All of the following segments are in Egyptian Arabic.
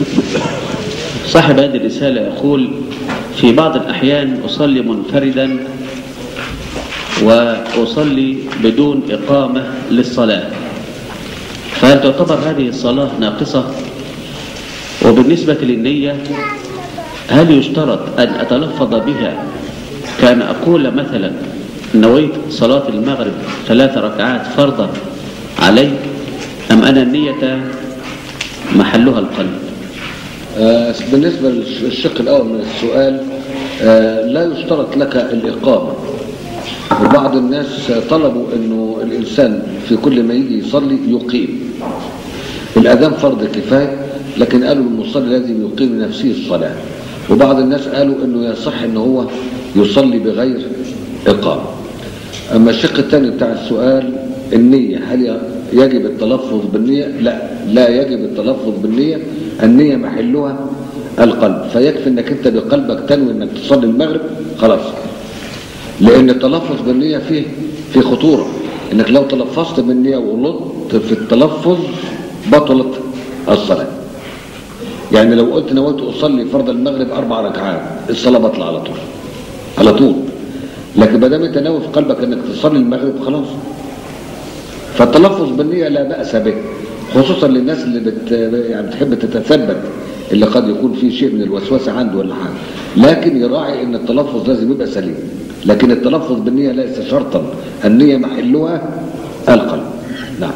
صاحب هذه الرسالة يقول في بعض الأحيان أصلي منفردا وأصلي بدون إقامة للصلاة فهل تعتبر هذه الصلاة ناقصة وبالنسبة للنية هل يشترط أن أتلفظ بها كان أقول مثلا نويت صلاة المغرب ثلاث ركعات فرضا علي أم أن النية محلها القلب آه، بالنسبة للشق الأول من السؤال آه، لا يشترط لك الإقامة وبعض الناس طلبوا أنه الإنسان في كل ما يجي يصلي يقيم الأذان فرض كفاية لكن قالوا المصلي لازم يقيم لنفسه الصلاة وبعض الناس قالوا أنه يصح أنه هو يصلي بغير إقامة أما الشق الثاني بتاع السؤال النية هل يجب التلفظ بالنية لا لا يجب التلفظ بالنية النية محلها القلب فيكفي انك انت بقلبك تنوي انك تصلي المغرب خلاص لان التلفظ بالنية فيه في خطورة انك لو تلفظت بالنية وغلطت في التلفظ بطلت الصلاة يعني لو قلت نويت اصلي فرض المغرب اربع ركعات الصلاة بطلع على طول على طول لكن ما دام انت ناوي في قلبك انك تصلي المغرب خلاص فالتلفظ بالنية لا بأس به خصوصا للناس اللي بت يعني بتحب تتثبت اللي قد يكون فيه شيء من الوسوسة عنده ولا حاجة لكن يراعي ان التلفظ لازم يبقى سليم لكن التلفظ بالنية ليس شرطا النية محلها القلب نعم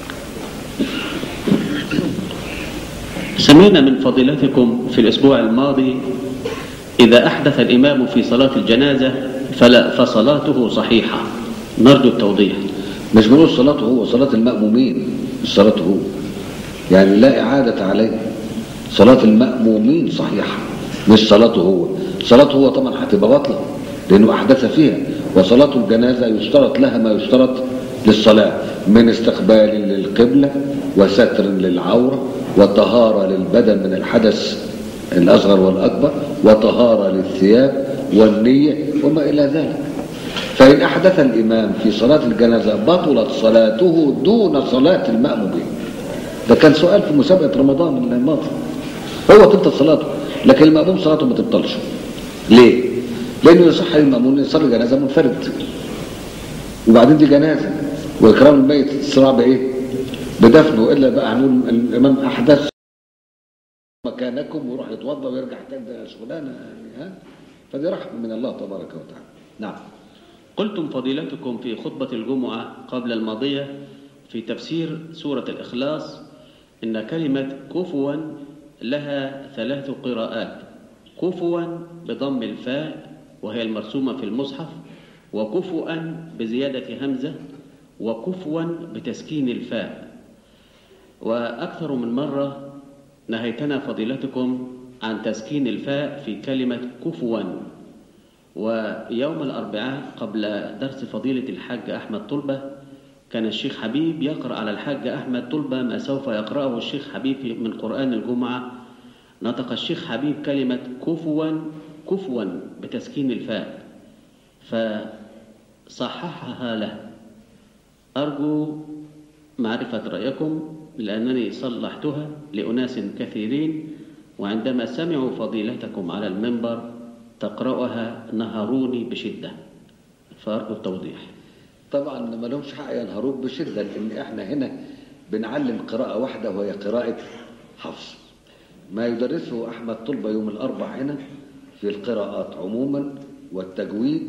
سمعنا من فضيلتكم في الأسبوع الماضي إذا أحدث الإمام في صلاة الجنازة فلا فصلاته صحيحة نرجو التوضيح مش بنقول صلاته هو صلاة المأمومين مش صلاته هو يعني لا إعادة عليه صلاة المأمومين صحيحة مش صلاته هو صلاته هو طبعا هتبقى باطلة لأنه أحدث فيها وصلاة الجنازة يشترط لها ما يشترط للصلاة من استقبال للقبلة وستر للعورة وطهارة للبدن من الحدث الأصغر والأكبر وطهارة للثياب والنية وما إلى ذلك فإن أحدث الإمام في صلاة الجنازة بطلت صلاته دون صلاة المأمومين ده كان سؤال في مسابقة رمضان الماضي هو تبطل صلاته لكن المأموم صلاته ما تبطلش ليه؟ لأنه يصح للمأموم يصلي جنازة منفرد وبعدين دي جنازة وإكرام الميت الصراع بإيه؟ بدفنه إلا بقى هنقول الإمام أحدث مكانكم ويروح يتوضا ويرجع تاني ده شغلانه يعني ها فدي رحمه من الله تبارك وتعالى نعم قلتم فضيلتكم في خطبة الجمعة قبل الماضية في تفسير سورة الإخلاص إن كلمة كفوا لها ثلاث قراءات كفوا بضم الفاء وهي المرسومة في المصحف وكفوا بزيادة همزة وكفوا بتسكين الفاء وأكثر من مرة نهيتنا فضيلتكم عن تسكين الفاء في كلمة كفوا ويوم الأربعاء قبل درس فضيلة الحاج أحمد طلبة كان الشيخ حبيب يقرأ على الحاج أحمد طلبة ما سوف يقرأه الشيخ حبيب من قرآن الجمعة نطق الشيخ حبيب كلمة كفوا كفوا بتسكين الفاء فصححها له أرجو معرفة رأيكم لأنني صلحتها لأناس كثيرين وعندما سمعوا فضيلتكم على المنبر تقرأها نهروني بشدة فأرجو التوضيح طبعا ما لهمش حق ينهروك بشدة لأن احنا هنا بنعلم قراءة واحدة وهي قراءة حفص ما يدرسه أحمد طلبة يوم الأربع هنا في القراءات عموما والتجويد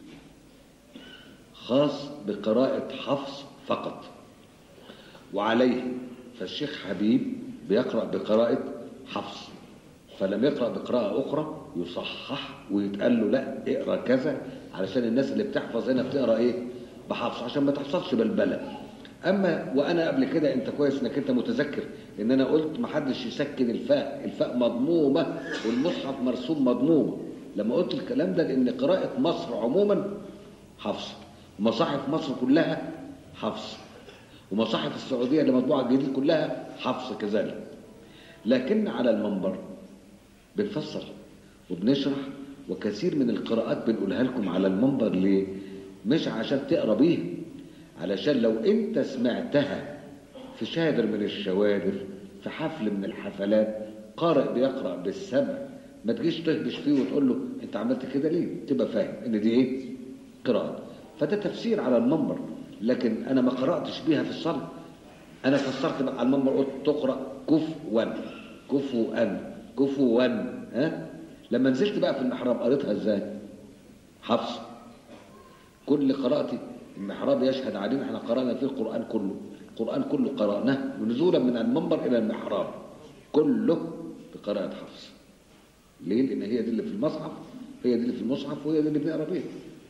خاص بقراءة حفص فقط وعليه فالشيخ حبيب بيقرأ بقراءة حفص فلم يقرأ بقراءة أخرى يصحح ويتقال له لا اقرأ كذا علشان الناس اللي بتحفظ هنا بتقرأ ايه بحفص عشان ما تحصلش بلبلة أما وأنا قبل كده أنت كويس إنك أنت متذكر إن أنا قلت ما حدش يسكن الفاء الفاء مضمومة والمصحف مرسوم مضمومة لما قلت الكلام ده لأن قراءة مصر عموما حفص مصاحف مصر كلها حفص ومصاحف السعودية اللي مطبوعة الجديد كلها حفص كذلك لكن على المنبر بنفسر وبنشرح وكثير من القراءات بنقولها لكم على المنبر ليه مش عشان تقرا بيها علشان لو انت سمعتها في شادر من الشوادر في حفل من الحفلات قارئ بيقرأ بالسمع ما تجيش تهبش فيه وتقول له انت عملت كده ليه تبقى فاهم ان دي ايه قراءة فده تفسير على المنبر لكن انا ما قرأتش بيها في الصلاة انا فسرت بقى على المنبر قلت تقرأ كفوا كفوا كفوا ها لما نزلت بقى في المحراب قريتها ازاي حفص كل قراءتي المحراب يشهد علينا احنا قرأنا فيه القرآن كله القرآن كله قرأناه نزولا من المنبر إلى المحراب كله بقراءة حفص ليه؟ لأن هي دي اللي في المصحف هي دي اللي في المصحف وهي دي اللي بنقرا بيها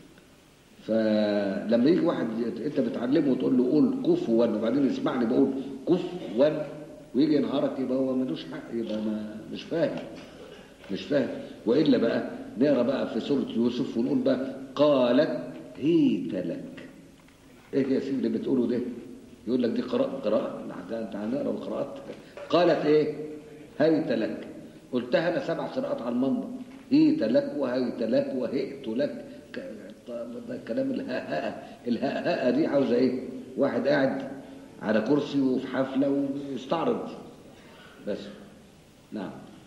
فلما يجي واحد انت بتعلمه وتقول له قول كفوا وبعدين يسمعني بقول كفوا ويجي ينهارك يبقى هو ملوش حق يبقى ما مش فاهم مش فاهم والا بقى نقرا بقى في سوره يوسف ونقول بقى قالت هيت لك ايه يا سيدي اللي بتقوله ده يقول لك دي قراءة قراءة انت هنقرا القراءات قالت ايه هيت لك قلتها انا سبع قراءات على المنبر هيت لك وهيت لك وهئت لك ده الكلام الهاء الهاء دي عاوزه ايه واحد قاعد على كرسي وفي حفله ويستعرض بس نعم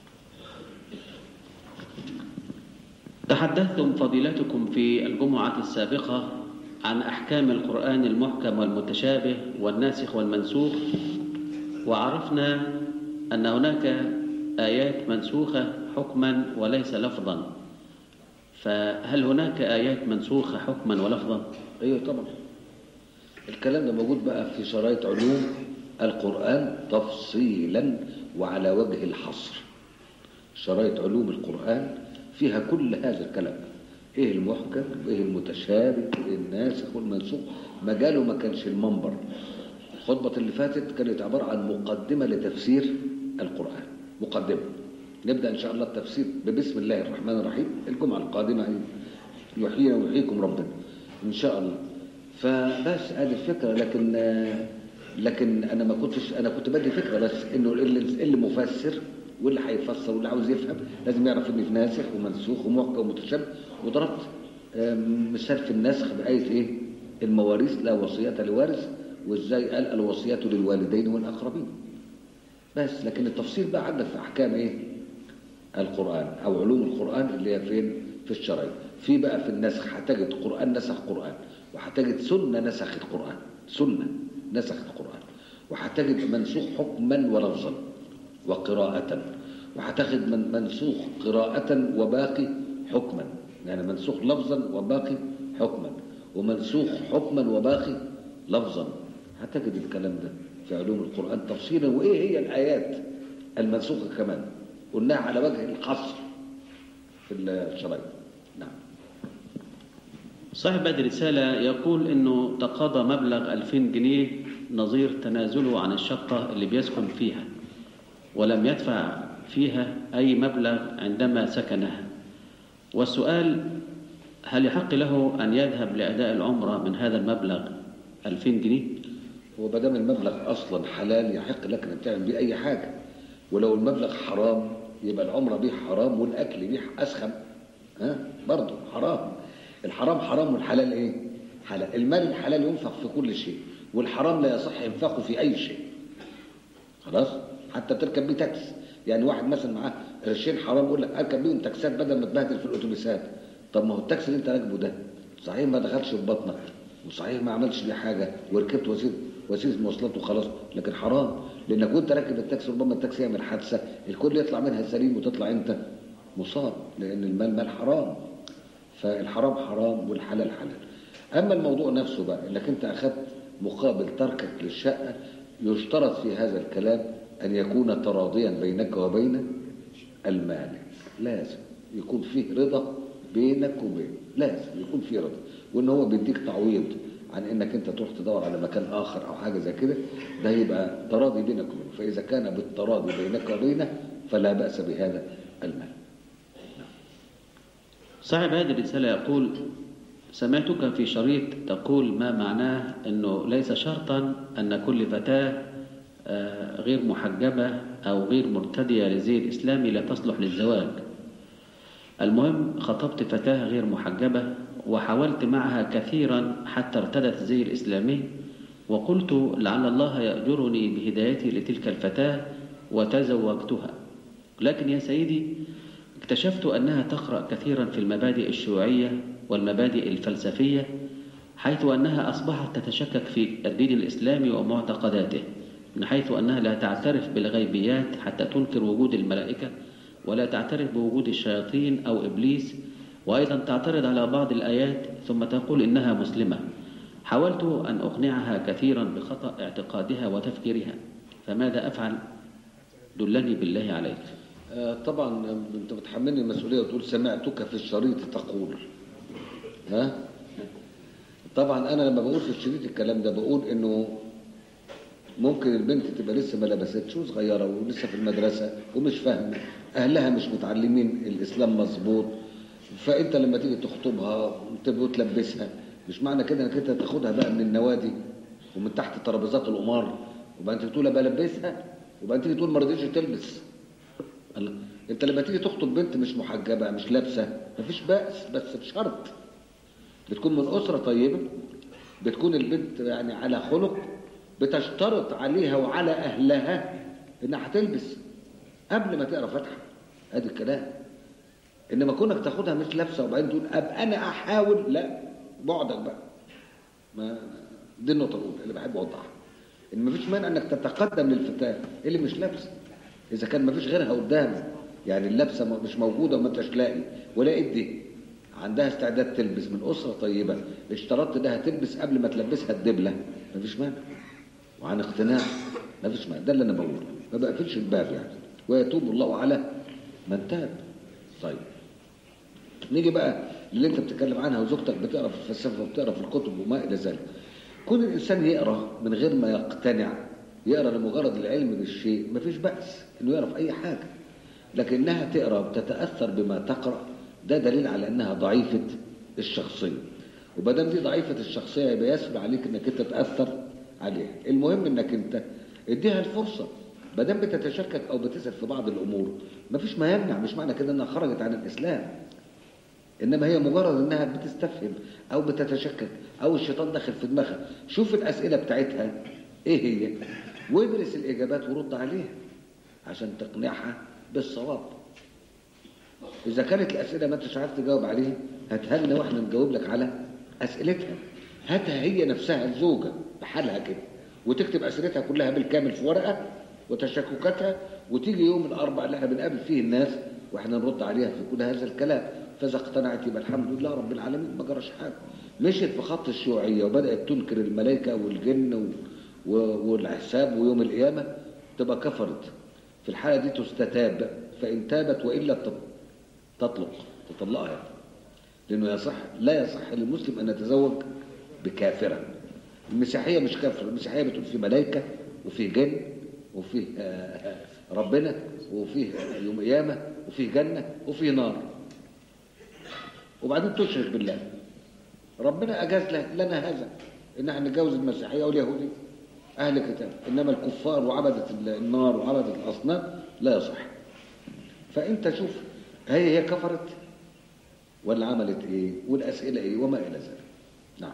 تحدثتم فضيلتكم في الجمعة السابقة عن أحكام القرآن المحكم والمتشابه والناسخ والمنسوخ وعرفنا أن هناك آيات منسوخة حكما وليس لفظا فهل هناك آيات منسوخة حكما ولفظا؟ ايوه طبعا الكلام ده موجود بقى في شرايط علوم القرآن تفصيلا وعلى وجه الحصر شرايط علوم القرآن فيها كل هذا الكلام ايه المحكم وايه المتشابه وايه الناسخ والمنسوخ مجاله ما كانش المنبر الخطبة اللي فاتت كانت عبارة عن مقدمة لتفسير القرآن مقدمة نبدأ إن شاء الله التفسير ببسم الله الرحمن الرحيم الجمعة القادمة يحيينا ويحييكم ربنا إن شاء الله فبس هذه الفكرة لكن لكن أنا ما كنتش أنا كنت بدي فكرة بس إنه اللي, اللي مفسر واللي هيفسر واللي عاوز يفهم لازم يعرف إن في ناسخ ومنسوخ ومحكم ومتشابه وضربت مثال في النسخ بآية إيه المواريث لا وصية لوارث وإزاي قال الوصية للوالدين والأقربين بس لكن التفصيل بقى عندك في أحكام إيه القرآن أو علوم القرآن اللي هي فين في الشرعي في بقى في النسخ هتجد قرآن نسخ قرآن وهتجد سنة نسخ القرآن سنة نسخ القرآن وهتجد منسوخ حكما ولفظا وقراءة وهتجد من منسوخ قراءة وباقي حكما يعني منسوخ لفظا وباقي حكما ومنسوخ حكما وباقي لفظا هتجد الكلام ده في علوم القرآن تفصيلا وإيه هي الآيات المنسوخة كمان قلناها على وجه الحصر في الشرايط نعم صاحب هذه الرسالة يقول إنه تقاضى مبلغ 2000 جنيه نظير تنازله عن الشقة اللي بيسكن فيها ولم يدفع فيها أي مبلغ عندما سكنها والسؤال هل يحق له أن يذهب لأداء العمرة من هذا المبلغ 2000 جنيه؟ هو ما دام المبلغ أصلا حلال يحق لك أن تعمل بيه أي حاجة ولو المبلغ حرام يبقى العمرة بيه حرام والأكل بيه أسخم ها برضه حرام الحرام حرام والحلال إيه؟ حلال المال الحلال ينفق في كل شيء والحرام لا يصح إنفاقه في أي شيء خلاص حتى تركب بيه تاكس يعني واحد مثلا معاه قرشين حرام يقول لك اركب بيهم تاكسات بدل ما تبهدل في الاتوبيسات طب ما هو التاكسي اللي انت راكبه ده صحيح ما دخلش في بطنك وصحيح ما عملش بيه حاجه وركبت وسيله وسيله مواصلات وخلاص لكن حرام لانك وانت راكب التاكسي ربما التاكسي يعمل حادثه الكل يطلع منها سليم وتطلع انت مصاب لان المال مال حرام فالحرام حرام والحلال حلال اما الموضوع نفسه بقى انك انت اخذت مقابل تركك للشقه يشترط في هذا الكلام أن يكون تراضيا بينك وبين المالك لازم يكون فيه رضا بينك وبينه لازم يكون فيه رضا وإن هو بيديك تعويض عن إنك أنت تروح تدور على مكان آخر أو حاجة زي كده ده يبقى تراضي بينك وبينه فإذا كان بالتراضي بينك وبينه فلا بأس بهذا المال صاحب هذه الرسالة يقول سمعتك في شريط تقول ما معناه أنه ليس شرطا أن كل فتاة غير محجبة أو غير مرتدية للزي الإسلامي لا تصلح للزواج المهم خطبت فتاة غير محجبة وحاولت معها كثيرا حتى ارتدت الزي الإسلامي وقلت لعل الله يأجرني بهدايتي لتلك الفتاة وتزوجتها لكن يا سيدي اكتشفت أنها تقرأ كثيرا في المبادئ الشيوعية والمبادئ الفلسفية حيث أنها أصبحت تتشكك في الدين الإسلامي ومعتقداته من حيث أنها لا تعترف بالغيبيات حتى تنكر وجود الملائكة ولا تعترف بوجود الشياطين أو إبليس وأيضا تعترض على بعض الآيات ثم تقول إنها مسلمة حاولت أن أقنعها كثيرا بخطأ اعتقادها وتفكيرها فماذا أفعل دلني بالله عليك آه، طبعا انت بتحملني المسؤوليه وتقول سمعتك في الشريط تقول ها طبعا انا لما بقول في الشريط الكلام ده بقول انه ممكن البنت تبقى لسه ما لبستش وصغيره ولسه في المدرسه ومش فاهمه اهلها مش متعلمين الاسلام مظبوط فانت لما تيجي تخطبها وتلبسها مش معنى كده انك انت تاخدها بقى من النوادي ومن تحت ترابيزات القمار وبقى انت تقول بقى لبسها وبقى انت تيجي تقول ما رضيتش تلبس الله. انت لما تيجي تخطب بنت مش محجبه مش لابسه مفيش بأس بس بشرط بتكون من اسره طيبه بتكون البنت يعني على خلق بتشترط عليها وعلى اهلها انها هتلبس قبل ما تقرا فاتحه ادي الكلام انما كونك تاخدها مش لابسه وبعدين تقول ابقى انا احاول لا بعدك بقى ما دي النقطه الاولى اللي بحب اوضحها ان مفيش مانع انك تتقدم للفتاه اللي مش لابسه اذا كان مفيش غيرها قدامك يعني اللبسه مش موجوده وما انتش لاقي ولقيت دي عندها استعداد تلبس من اسره طيبه اشترطت انها تلبس قبل ما تلبسها الدبله مفيش مانع وعن اقتناع مفيش مانع ده اللي انا بقوله ما بقفلش الباب يعني ويتوب الله على من تاب طيب نيجي بقى اللي انت بتتكلم عنها وزوجتك بتقرا في الفلسفه وبتقرا في الكتب وما الى ذلك كون الانسان يقرا من غير ما يقتنع يقرا لمجرد العلم بالشيء مفيش باس انه يعرف اي حاجه لكنها تقرا وتتاثر بما تقرا ده دليل على انها ضعيفه الشخصيه وما دام دي ضعيفه الشخصيه يبقى يسهل عليك انك انت تاثر عليها المهم انك انت اديها الفرصه ما دام بتتشكك او بتسال في بعض الامور مفيش ما يمنع مش معنى كده انها خرجت عن الاسلام انما هي مجرد انها بتستفهم او بتتشكك او الشيطان داخل في دماغها شوف الاسئله بتاعتها ايه هي وادرس الاجابات ورد عليها عشان تقنعها بالصواب اذا كانت الاسئله ما انتش عارف تجاوب عليها هاتها لنا واحنا نجاوب لك على اسئلتها هاتها هي نفسها الزوجه بحالها كده وتكتب اسئلتها كلها بالكامل في ورقه وتشككاتها وتيجي يوم الاربع اللي احنا بنقابل فيه الناس واحنا نرد عليها في كل هذا الكلام فاذا اقتنعت يبقى الحمد لله رب العالمين ما جراش حاجه مشيت في خط الشيوعيه وبدات تنكر الملائكه والجن و... و... والحساب ويوم القيامه تبقى كفرت في الحاله دي تستتاب فان تابت والا تط... تطلق تطلقها يعني. لانه يصح لا يصح للمسلم ان يتزوج بكافره المسيحيه مش كافره المسيحيه بتقول في ملائكه وفي جن وفيه ربنا وفيه يوم قيامه وفيه جنه وفيه نار وبعدين تشرك بالله ربنا اجاز لنا هذا ان احنا نتجوز المسيحيه واليهوديه اهل كتاب انما الكفار وعبده النار وعبده الاصنام لا يصح فانت شوف هي هي كفرت ولا عملت ايه والاسئله ايه وما الى ذلك نعم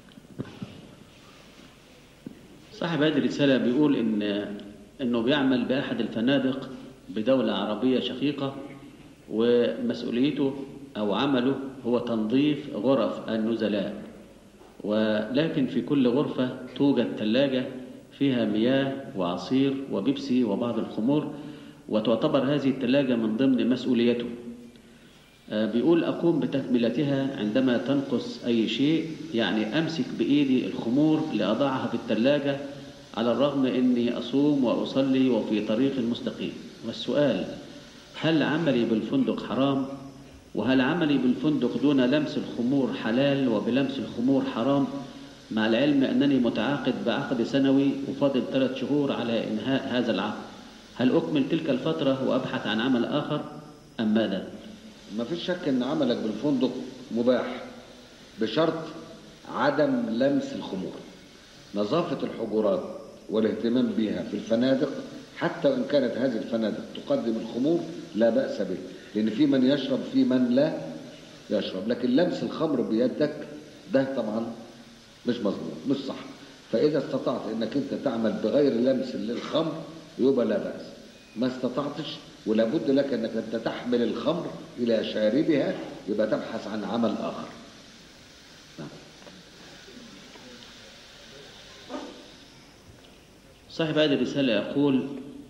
صاحب هذه الرسالة بيقول إن إنه بيعمل بأحد الفنادق بدولة عربية شقيقة ومسؤوليته أو عمله هو تنظيف غرف النزلاء ولكن في كل غرفة توجد ثلاجة فيها مياه وعصير وبيبسي وبعض الخمور وتعتبر هذه الثلاجة من ضمن مسؤوليته بيقول أقوم بتكملتها عندما تنقص أي شيء يعني أمسك بإيدي الخمور لأضعها في الثلاجة على الرغم أني أصوم وأصلي وفي طريق مستقيم والسؤال هل عملي بالفندق حرام وهل عملي بالفندق دون لمس الخمور حلال وبلمس الخمور حرام مع العلم أنني متعاقد بعقد سنوي وفاضل ثلاث شهور على إنهاء هذا العقد هل أكمل تلك الفترة وأبحث عن عمل آخر أم ماذا؟ ما فيش شك ان عملك بالفندق مباح بشرط عدم لمس الخمور نظافة الحجرات والاهتمام بها في الفنادق حتى وإن كانت هذه الفنادق تقدم الخمور لا بأس به لأن في من يشرب في من لا يشرب لكن لمس الخمر بيدك ده طبعا مش مظبوط مش صح فإذا استطعت أنك أنت تعمل بغير لمس للخمر يبقى لا بأس ما استطعتش ولابد لك انك انت تحمل الخمر الى شاربها يبقى تبحث عن عمل اخر نعم. صاحب هذه الرسالة يقول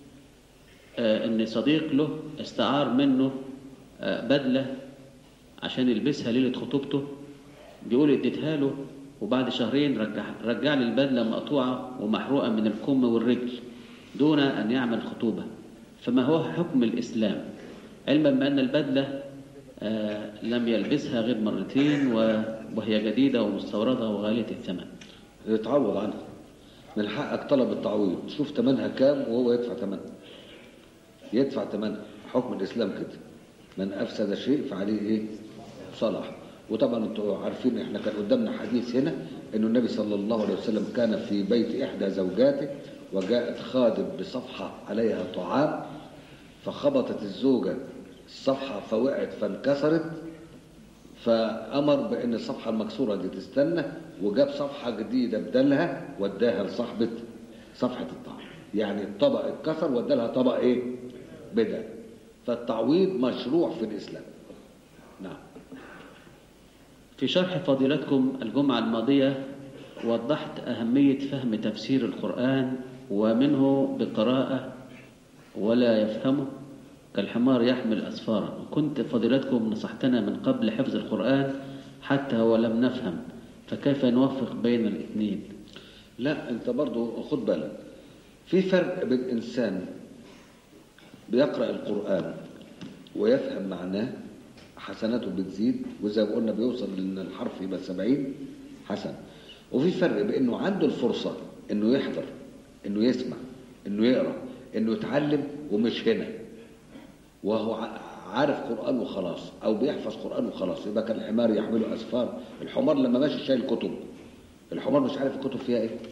آه، إن صديق له استعار منه آه، بدلة عشان يلبسها ليلة خطوبته بيقول اديتها له وبعد شهرين رجع, رجع لي البدلة مقطوعة ومحروقة من الكم والرجل دون أن يعمل خطوبة فما هو حكم الإسلام علما بأن البدلة آه، لم يلبسها غير مرتين و- وهي جديدة ومستوردة وغالية الثمن يتعوض عنها من حقك طلب التعويض شوف ثمنها كام وهو يدفع ثمنها يدفع ثمنها حكم الاسلام كده من افسد شيء فعليه ايه صلاح وطبعا انتوا عارفين احنا كان قدامنا حديث هنا انه النبي صلى الله عليه وسلم كان في بيت احدى زوجاته وجاءت خادم بصفحه عليها طعام فخبطت الزوجه الصفحه فوقعت فانكسرت فأمر بأن الصفحة المكسورة دي تستنى وجاب صفحة جديدة بدلها وداها لصاحبة صفحة الطعام يعني الطبق اتكسر ودالها طبق ايه بدل فالتعويض مشروع في الإسلام نعم في شرح فضيلتكم الجمعة الماضية وضحت أهمية فهم تفسير القرآن ومنه بقراءة ولا يفهمه كالحمار يحمل أسفارا وكنت فضيلتكم نصحتنا من قبل حفظ القرآن حتى ولم نفهم فكيف نوفق بين الاثنين لا انت برضو خد بالك في فرق بين انسان بيقرأ القرآن ويفهم معناه حسناته بتزيد وزي ما قلنا بيوصل ان الحرف يبقى سبعين حسن وفي فرق بانه عنده الفرصة انه يحضر انه يسمع انه يقرأ انه يتعلم ومش هنا وهو ع- عارف قرآن وخلاص او بيحفظ قرآن وخلاص يبقى كان الحمار يحمله اسفار الحمار لما ماشي شايل كتب الحمار مش عارف الكتب فيها ايه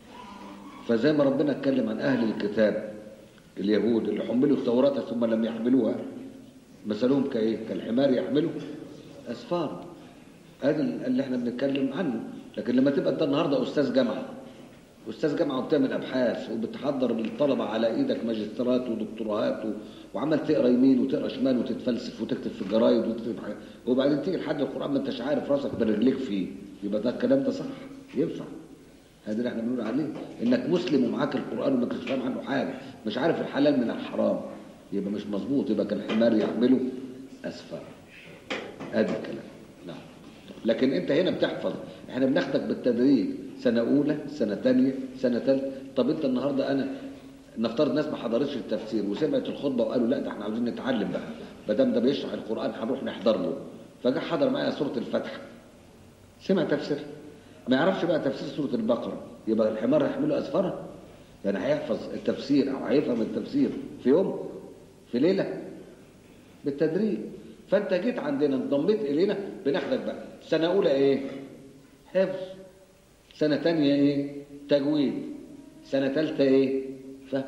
فزي ما ربنا اتكلم عن اهل الكتاب اليهود اللي حملوا التوراة ثم لم يحملوها مثلهم كايه كالحمار يحمله اسفار ادي اللي احنا بنتكلم عنه لكن لما تبقى انت النهارده استاذ جامعه استاذ جامعه وبتعمل ابحاث وبتحضر للطلبه على ايدك ماجستيرات ودكتوراهات و... وعمال تقرا يمين وتقرا شمال وتتفلسف وتكتب في الجرايد وتكتب حاجة. وبعدين تيجي لحد القران ما انتش عارف راسك برجليك فيه يبقى ده الكلام ده صح ينفع هذا اللي احنا بنقول عليه انك مسلم ومعاك القران وما كنتش فاهم عنه حاجه مش عارف الحلال من الحرام يبقى مش مظبوط يبقى كان الحمار يحمله اسفار ادي الكلام نعم لكن انت هنا بتحفظ احنا بناخدك بالتدريج سنه اولى سنه ثانيه سنه ثالثه طب انت النهارده انا نفترض ناس ما حضرتش التفسير وسمعت الخطبه وقالوا لا ده احنا عاوزين نتعلم بقى ما دام ده بيشرح القران هنروح نحضر له فجاء حضر معايا سوره الفتح سمع تفسير ما يعرفش بقى تفسير سوره البقره يبقى الحمار هيحمله اسفارا يعني هيحفظ التفسير او هيفهم التفسير في يوم في ليله بالتدريج فانت جيت عندنا انضميت الينا بناخدك بقى سنه اولى ايه حفظ سنه تانية ايه تجويد سنه ثالثه ايه فهم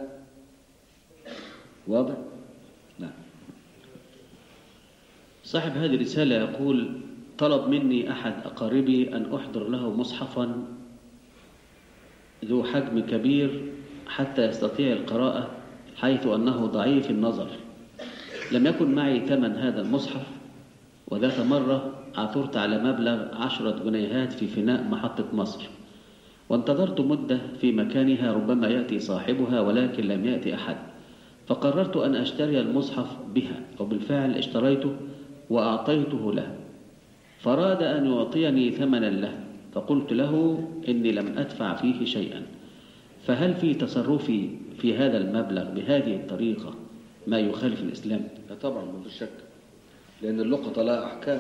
واضح نعم صاحب هذه الرسالة يقول طلب مني أحد أقاربي أن أحضر له مصحفا ذو حجم كبير حتى يستطيع القراءة حيث أنه ضعيف النظر لم يكن معي ثمن هذا المصحف وذات مرة عثرت على مبلغ عشرة جنيهات في فناء محطة مصر وانتظرت مدة في مكانها ربما يأتي صاحبها ولكن لم يأتي أحد فقررت أن أشتري المصحف بها وبالفعل اشتريته وأعطيته له فراد أن يعطيني ثمنا له فقلت له إني لم أدفع فيه شيئا فهل في تصرفي في هذا المبلغ بهذه الطريقة ما يخالف الإسلام لا طبعا ما فيش شك لان اللقطه لها احكام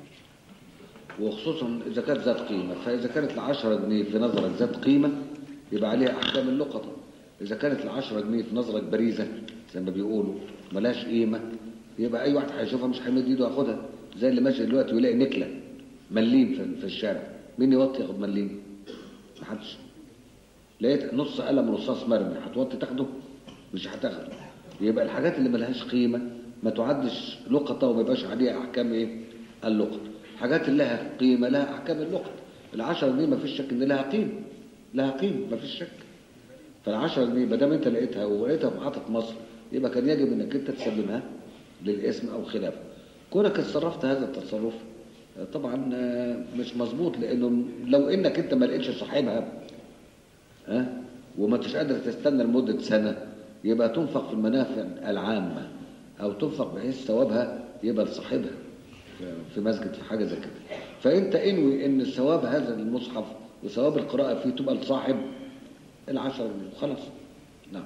وخصوصا اذا كانت ذات قيمه فاذا كانت العشرة جنيه في نظرك ذات قيمه يبقى عليها احكام اللقطه اذا كانت العشرة جنيه في نظرك باريزه زي ما بيقولوا ملهاش قيمه يبقى اي واحد هيشوفها مش هيمد ايده ياخدها زي اللي ماشي دلوقتي ويلاقي نكله مليم في- في الشارع مين يوطي ياخد مليم محدش لقيت نص قلم رصاص مرمي هتوطي تاخده مش هتاخده يبقى الحاجات اللي ملهاش قيمه ما تعدش لقطه وما يبقاش عليها احكام ايه اللقطه الحاجات اللي لها قيمه لها احكام اللقطه العشرة جنيه ما فيش شك ان لها قيمه لها قيمه ما فيش شك فالعشرة جنيه ما دام انت لقيتها ولقيتها في محطه مصر يبقى كان يجب انك انت تسلمها للاسم او خلافه كونك تصرفت هذا التصرف آه، طبعا آه، مش مظبوط لانه لو انك انت ما لقيتش صاحبها ها وما انتش قادر تستنى لمده سنه يبقى تنفق في المنافع العامه او تنفق بحيث ثوابها يبقى لصاحبها في مسجد في حاجه زي كده فانت انوي ان ثواب هذا المصحف وثواب القراءه فيه تبقى لصاحب العشر خلاص نعم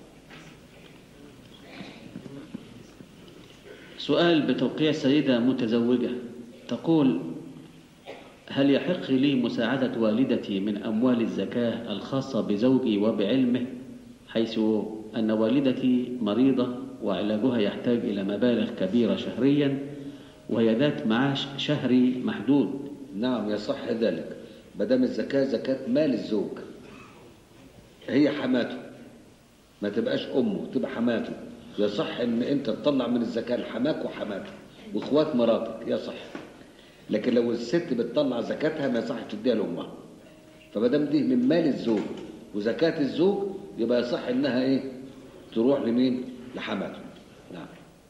سؤال بتوقيع سيدة متزوجة تقول هل يحق لي مساعدة والدتي من أموال الزكاة الخاصة بزوجي وبعلمه حيث أن والدتي مريضة وعلاجها يحتاج إلى مبالغ كبيرة شهريا وهي ذات معاش شهري محدود نعم يصح ذلك ما دام الزكاه زكاه مال الزوج هي حماته ما تبقاش امه تبقى حماته يصح ان انت تطلع من الزكاه لحماك وحماته واخوات مراتك يصح لكن لو الست بتطلع زكاتها ما يصح تديها لامها فما دام دي من مال الزوج وزكاه الزوج يبقى يصح انها ايه تروح لمين لحماته نعم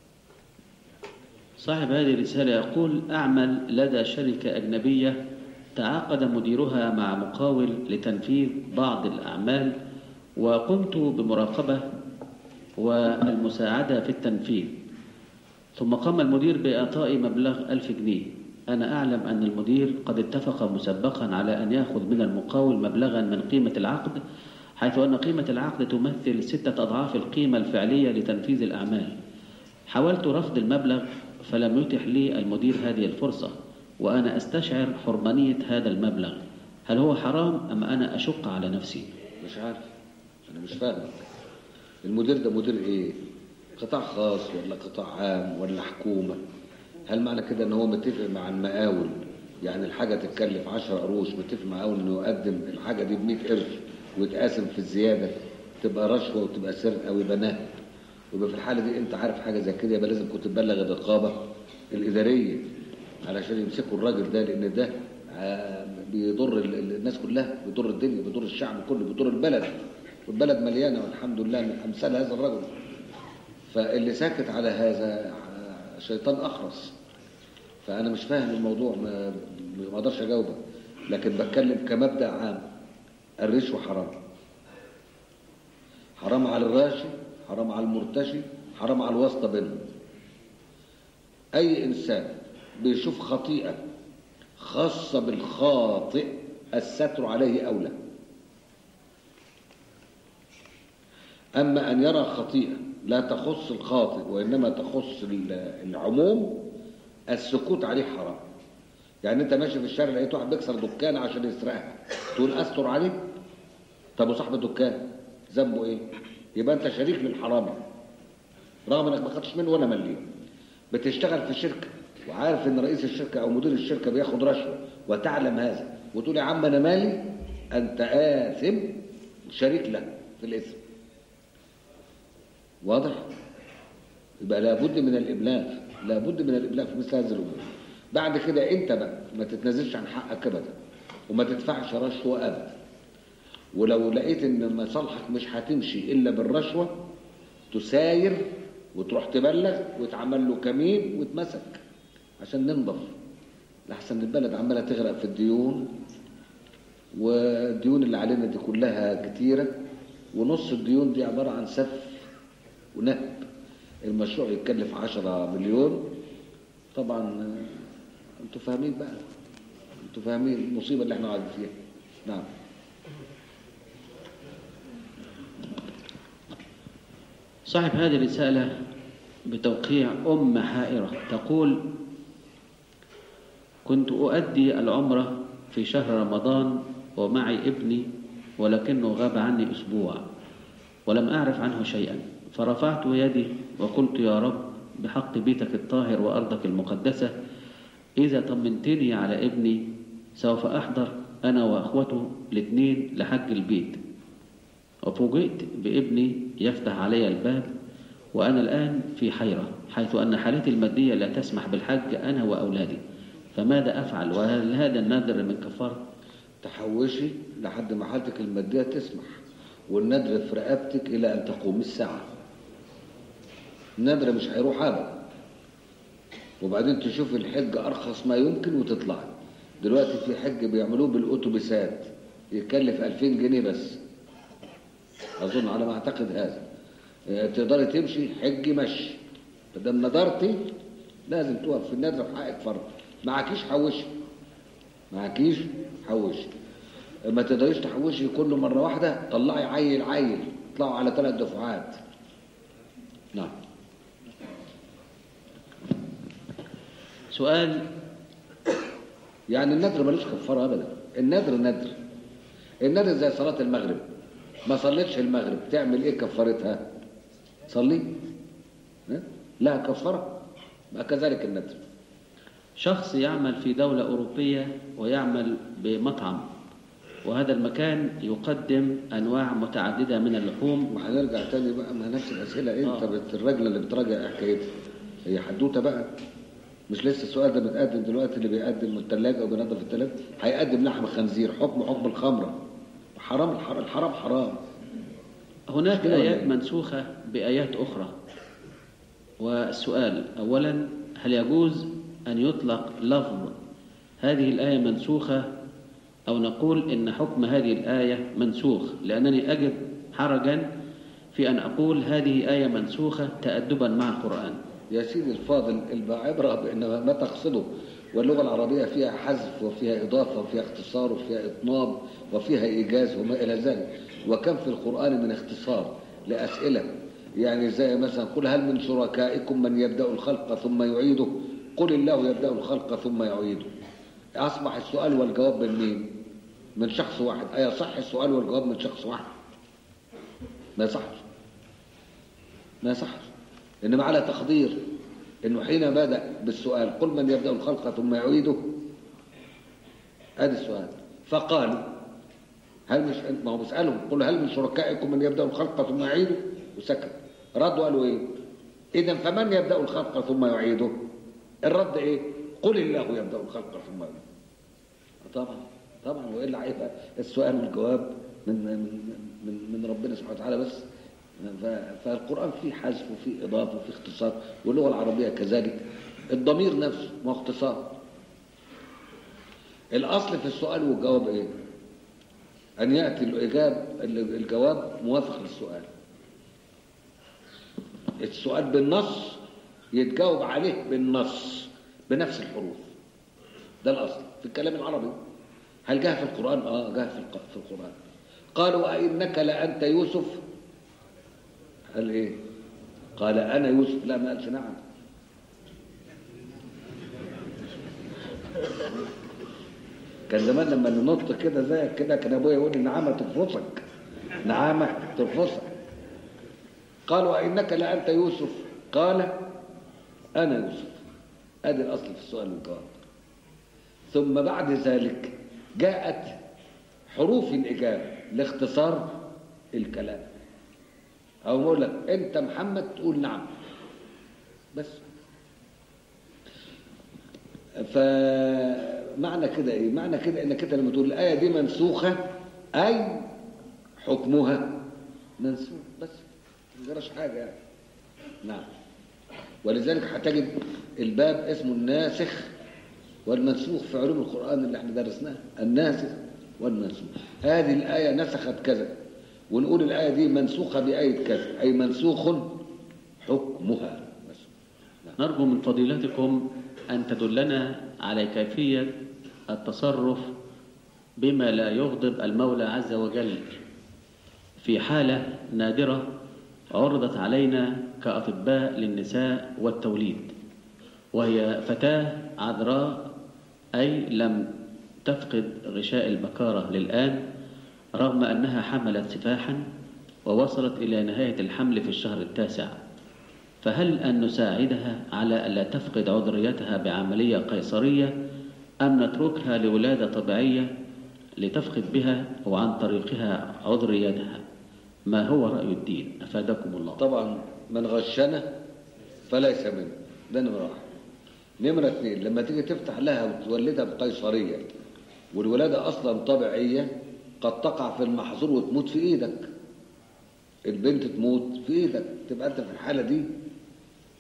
صاحب هذه الرسالة يقول أعمل لدى شركة أجنبية تعاقد مديرها مع مقاول لتنفيذ بعض الأعمال وقمت بمراقبة والمساعدة في التنفيذ ثم قام المدير بإعطاء مبلغ ألف جنيه أنا أعلم أن المدير قد اتفق مسبقا على أن يأخذ من المقاول مبلغا من قيمة العقد حيث أن قيمة العقد تمثل ستة أضعاف القيمة الفعلية لتنفيذ الأعمال حاولت رفض المبلغ فلم يتح لي المدير هذه الفرصة وأنا أستشعر حرمانية هذا المبلغ هل هو حرام أم أنا أشق على نفسي مش عارف انا مش فاهمك المدير ده مدير ايه قطاع خاص ولا قطاع عام ولا حكومة هل معنى كده ان هو متفق مع المقاول يعني الحاجة تتكلف 10 قروش متفق مع المقاول انه يقدم الحاجة دي ب 100 قرش ويتقاسم في الزيادة تبقى رشوة وتبقى سرقة ويبقى نهب ويبقى في الحالة دي انت عارف حاجة زي كده يبقى لازم كنت تبلغ الرقابة الإدارية علشان يمسكوا الراجل ده لأن ده آه، بيضر ال- ال- الناس كلها بيضر الدنيا بيضر الشعب كله بيضر البلد والبلد مليانة والحمد لله من أمثال هذا الرجل فاللي ساكت على هذا آه، شيطان أخرس فأنا مش فاهم الموضوع ما ما اقدرش أجاوبك لكن بتكلم كمبدأ عام الرشوة حرام حرام على الراشي حرام على المرتشي حرام على الواسطة بينهم أي إنسان بيشوف خطيئة خاصة بالخاطئ الستر عليه أولى أما أن يرى خطيئة لا تخص الخاطئ وإنما تخص ال- العموم السكوت عليه حرام يعني أنت ماشي في الشارع لقيت واحد بيكسر دكان عشان يسرقها تقول أستر عليه طب وصاحب الدكان ذنبه إيه؟ يبقى أنت شريك للحرامي رغم إنك ما خدتش منه ولا مليم بتشتغل في شركة وعارف ان رئيس الشركة او مدير الشركة بياخد رشوة وتعلم هذا وتقول يا عم انا مالي انت آثم شريك له في الاسم واضح يبقى لابد من الابلاغ لابد من الابلاغ في مثل هذه الامور بعد كده انت بقى ما تتنازلش عن حقك ابدا وما تدفعش رشوة ابدا ولو لقيت ان مصالحك مش هتمشي الا بالرشوة تساير وتروح تبلغ ويتعمل له كمين ويتمسك عشان ننضف لحسن البلد عماله تغرق في الديون والديون اللي علينا دي كلها كتيره ونص الديون دي عباره عن سف ونهب المشروع يتكلف 10 مليون طبعا آه، انتوا فاهمين بقى انتوا فاهمين المصيبه اللي احنا قاعدين فيها نعم صاحب هذه الرسالة بتوقيع أم حائرة تقول كنت أؤدي العمرة في شهر رمضان ومعي ابني ولكنه غاب عني أسبوع ولم أعرف عنه شيئا فرفعت يدي وقلت يا رب بحق بيتك الطاهر وأرضك المقدسة إذا طمنتني على ابني سوف أحضر أنا وأخوته الاثنين لحج البيت وفوجئت بابني يفتح علي الباب وأنا الآن في حيرة حيث أن حالتي المادية لا تسمح بالحج أنا وأولادي فماذا أفعل وهل هذا النذر من كفارة تحوشي لحد ما حالتك المادية تسمح والندر في رقبتك إلى أن تقوم الساعة النذر مش هيروح ابدا وبعدين تشوف الحج ارخص ما يمكن وتطلع دلوقتي في حج بيعملوه بالاتوبيسات يكلف 2000 جنيه بس اظن على ما اعتقد هذا آه، تقدري تمشي حج مشي بدل نذرتي لازم تقف في النذر في حقك فرض معكيش حوشي معكيش حوشي ما تقدريش تحوشي كله مره واحده طلعي عيل عيل اطلعوا على ثلاث دفعات نعم سؤال يعني النذر ملوش كفاره ابدا النذر نذر النذر زي صلاه المغرب ما صليتش المغرب تعمل ايه كفارتها صلي ها؟ لا كفاره ما كذلك النذر شخص يعمل في دولة أوروبية ويعمل بمطعم وهذا المكان يقدم أنواع متعددة من اللحوم وهنرجع تاني بقى ما نفس الاسئله ايه انت آه. بت- الراجله اللي بتراجع إيه حكايتها هي حدوته بقى مش لسه السؤال ده متقدم دلوقتي اللي بيقدم من الثلاجه وبينظف الثلاجه هيقدم لحم خنزير حكم حكم الخمره حرام الحرام, الحرام حرام هناك مشكلة ولا آيات إيه؟ منسوخة بآيات أخرى والسؤال أولا هل يجوز أن يطلق لفظ هذه الآية منسوخة أو نقول إن حكم هذه الآية منسوخ لأنني أجد حرجا في أن أقول هذه آية منسوخة تأدبا مع القرآن يا سيدي الفاضل العبرة بأن ما تقصده واللغة العربية فيها حذف وفيها إضافة وفيها اختصار وفيها إطناب وفيها إيجاز وما إلى ذلك وكم في القرآن من اختصار لأسئلة يعني زي مثلا قل هل من شركائكم من يبدأ الخلق ثم يعيده قل الله يبدأ الخلق ثم يعيده أصبح السؤال والجواب من مين؟ من شخص واحد أيصح السؤال والجواب من شخص واحد؟ ما يصحش ما يصحش انما على تقدير انه حين بدا بالسؤال قل من يبدا الخلق ثم يعيده هذا السؤال فقالوا هل مش ما هو بيسالهم قل هل من شركائكم من يبدا الخلق ثم يعيده وسكت ردوا قالوا ايه اذا فمن يبدا الخلق ثم يعيده الرد ايه قل الله يبدا الخلق ثم يعيده طبعا طبعا والا هيبقى السؤال والجواب من من من من ربنا سبحانه وتعالى بس ف- فالقران فيه حذف وفيه اضافه وفيه اختصار واللغه العربيه كذلك الضمير نفسه ما هو اختصار الاصل في السؤال والجواب ايه ان ياتي الاجاب الجواب موافق للسؤال السؤال بالنص يتجاوب عليه بالنص بنفس الحروف ده الأصل في الكلام العربي هل جاء في القرآن؟ آه جاء في الق- في القرآن قالوا أئنك لأنت يوسف قال إيه؟ قال أنا يوسف لا ما قالش نعم كان زمان لما ننط كده زيك كده كان ابويا يقول لي نعامه ترفصك نعامه ترفصك قالوا أئنك لأنت يوسف قال أنا يوسف ادي الاصل في السؤال والجواب ثم بعد ذلك جاءت حروف الاجابه لاختصار الكلام او نقول لك انت محمد تقول نعم بس فمعنى كده ايه معنى كده انك انت لما تقول الايه دي منسوخه اي حكمها منسوخ بس ما جراش حاجه يعني نعم ولذلك هتجد الباب اسمه الناسخ والمنسوخ في علوم القرآن اللي احنا درسناه الناسخ والمنسوخ هذه الآية نسخت كذا ونقول الآية دي منسوخة بآية كذا أي منسوخ حكمها بس نعم. نرجو من فضيلتكم أن تدلنا على كيفية التصرف بما لا يغضب المولى عز وجل في حالة نادرة عرضت علينا كأطباء للنساء والتوليد وهي فتاة عذراء أي لم تفقد غشاء البكارة للآن رغم أنها حملت سفاحا ووصلت إلى نهاية الحمل في الشهر التاسع فهل أن نساعدها على ألا تفقد عذريتها بعملية قيصرية أم نتركها لولادة طبيعية لتفقد بها وعن طريقها عذريتها ما هو رأي الدين أفادكم الله طبعا من غشنا فليس منه ده نمرة واحد نمرة اثنين لما تيجي تفتح لها وتولدها بقيصرية والولادة أصلا طبيعية قد تقع في المحظور وتموت في إيدك البنت تموت في إيدك تبقى أنت في الحالة دي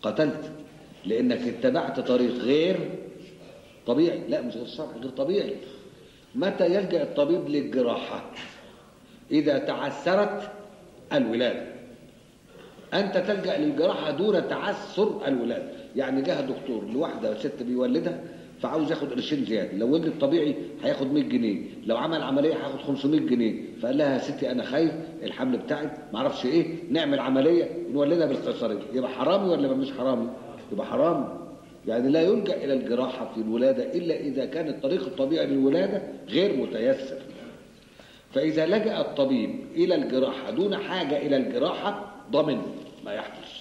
قتلت لانك اتبعت طريق غير طبيعي لا مش غير شرعي غير طبيعي متى يلجا الطبيب للجراحه اذا تعسرت الولاده انت تلجا للجراحه دون تعسر الولاده يعني جه دكتور لواحده ست بيولدها فعاوز ياخد قرشين زياده لو ولد طبيعي هياخد 100 جنيه لو عمل عمليه هياخد 500 جنيه فقال لها يا ستي انا خايف الحمل بتاعي ما اعرفش ايه نعمل عمليه نولدها بالقيصريه يبقى حرامي ولا مش حرامي يبقى حرامي يعني لا يلجا الى الجراحه في الولاده الا اذا كان الطريق الطبيعي للولاده غير متيسر فاذا لجا الطبيب الى الجراحه دون حاجه الى الجراحه ضمن ما يحدث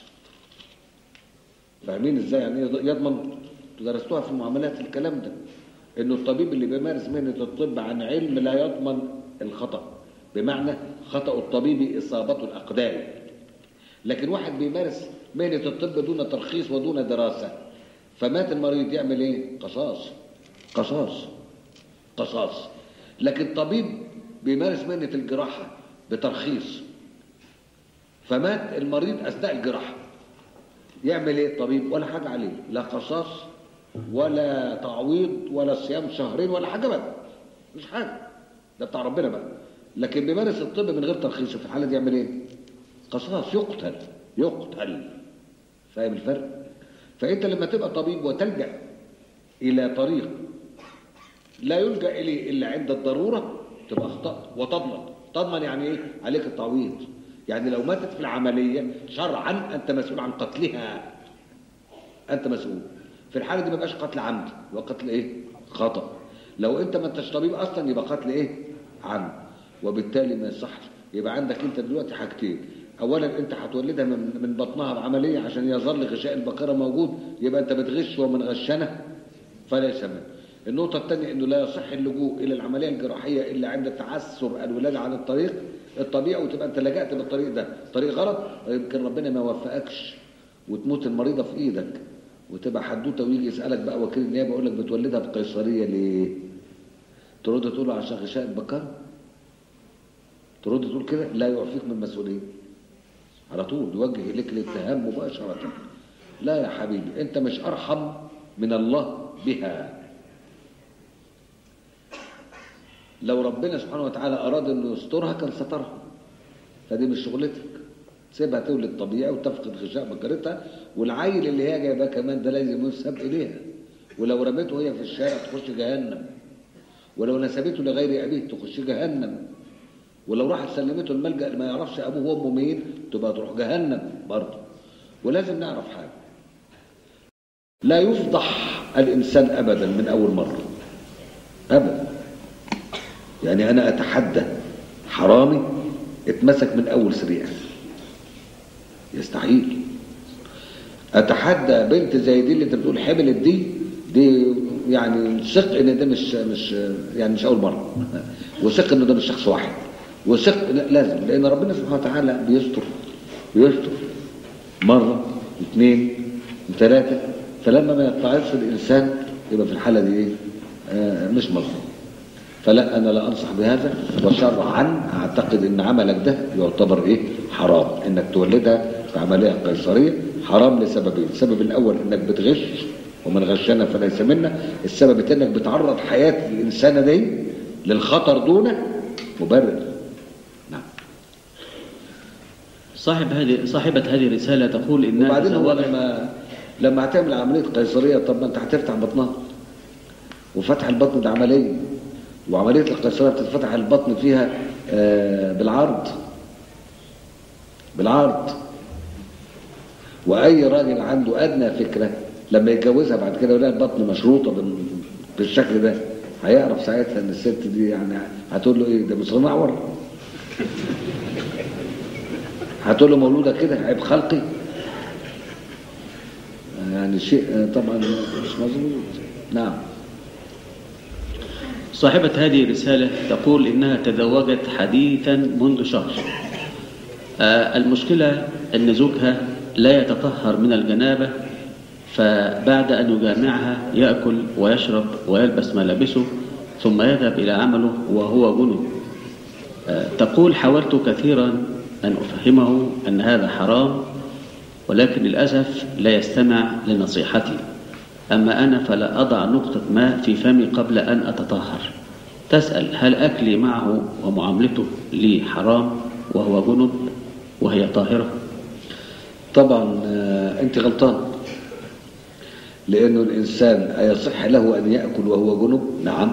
فاهمين ازاي يعني إيه يضمن درستوها في المعاملات الكلام ده انه الطبيب اللي بيمارس مهنه الطب عن علم لا يضمن الخطا بمعنى خطا الطبيب اصابه الاقدار لكن واحد بيمارس مهنه الطب دون ترخيص ودون دراسه فمات المريض يعمل ايه قصاص قصاص قصاص لكن طبيب بيمارس مهنه الجراحه بترخيص فمات المريض اثناء الجراحه يعمل ايه الطبيب ولا حاجه عليه لا قصاص ولا تعويض ولا صيام شهرين ولا حاجه بقى مش حاجه ده بتاع ربنا بقى لكن بيمارس الطب من غير ترخيص في الحاله دي يعمل ايه قصاص يقتل يقتل فاهم الفرق فانت لما تبقى طبيب وتلجا الى طريق لا يلجا اليه الا عند الضروره تبقى اخطات وتضمن تضمن يعني ايه عليك التعويض يعني لو ماتت في العمليه شرعا انت مسؤول عن قتلها انت مسؤول في الحاله دي ما يبقاش قتل عمد يبقى قتل ايه خطا لو انت ما انتش طبيب اصلا يبقى قتل ايه عمد وبالتالي ما يصحش يبقى عندك انت دلوقتي حاجتين اولا انت هتولدها من من بطنها بعمليه عشان يظل غشاء البقره موجود يبقى انت بتغش ومن غشنا فليس منه النقطة الثانية انه لا يصح اللجوء الى العملية الجراحية الا عند تعثر الولادة عن الطريق الطبيعي وتبقى انت لجأت بالطريق ده طريق غلط يمكن ربنا ما يوفقكش وتموت المريضة في ايدك وتبقى حدوته ويجي يسألك بقى وكيل النيابة يقول لك بتولدها بقيصرية ليه؟ ترد تقول له عشان غشاء البقر ترد تقول كده لا يعفيك من المسؤولية على طول يوجه إليك الاتهام مباشرة لا يا حبيبي أنت مش أرحم من الله بها لو ربنا سبحانه وتعالى أراد أنه يسترها كان سترها فدي مش شغلتك سيبها تولد طبيعي وتفقد غشاء بكرتها والعيل اللي هي جايباه كمان ده لازم يسحب إليها ولو رميته هي في الشارع تخش جهنم ولو نسبته لغير أبيه تخش جهنم ولو راحت سلمته الملجأ اللي ما يعرفش أبوه وأمه مين تبقى تروح جهنم برضه ولازم نعرف حاجة لا يفضح الإنسان أبدا من أول مرة أبدا يعني أنا أتحدى حرامي اتمسك من أول سريع يستحيل أتحدى بنت زي دي اللي أنت بتقول حملت دي دي يعني ثق ان ده مش مش يعني مش اول مره وثق ان ده مش شخص واحد وثق لا لازم لان ربنا سبحانه وتعالى بيستر بيستر مره اثنين ثلاثه فلما ما يتعظش الانسان يبقى في الحاله دي ايه آه مش مظلوم فلا انا لا انصح بهذا وشرعا اعتقد ان عملك ده يعتبر ايه حرام انك تولدها في عمليه قيصريه حرام لسببين السبب الاول انك بتغش ومن غشنا فليس منا السبب الثاني انك بتعرض حياه الانسانه دي للخطر دون مبرر نعم صاحب هذه صاحبة هذه الرسالة تقول إنها وبعدين هو تزوجت لما لما هتعمل عمليه قيصريه طب ما انت هتفتح بطنها وفتح البطن ده عمليه وعمليه القيصريه بتتفتح البطن فيها آه، بالعرض بالعرض واي راجل عنده ادنى فكره لما يتجوزها بعد كده ويلاقي البطن مشروطه بال- بالشكل ده هيعرف ساعتها ان الست دي يعني هتقول له ايه ده مش معور هتقول له مولوده كده عيب خلقي يعني شيء آه، طبعا مش مظبوط نعم صاحبة هذه الرسالة تقول إنها تزوجت حديثا منذ شهر آه، المشكلة أن زوجها لا يتطهر من الجنابة فبعد أن يجامعها يأكل ويشرب ويلبس ملابسه ثم يذهب إلى عمله وهو جنب آه، تقول حاولت كثيرا أن أفهمه أن هذا حرام ولكن للأسف لا يستمع لنصيحتي أما أنا فلا أضع نقطة ماء في فمي قبل أن أتطهر تسأل هل أكلي معه ومعاملته لي حرام وهو جنب وهي طاهرة طبعا آه، انت غلطان لانه الانسان ايصح له ان ياكل وهو جنب نعم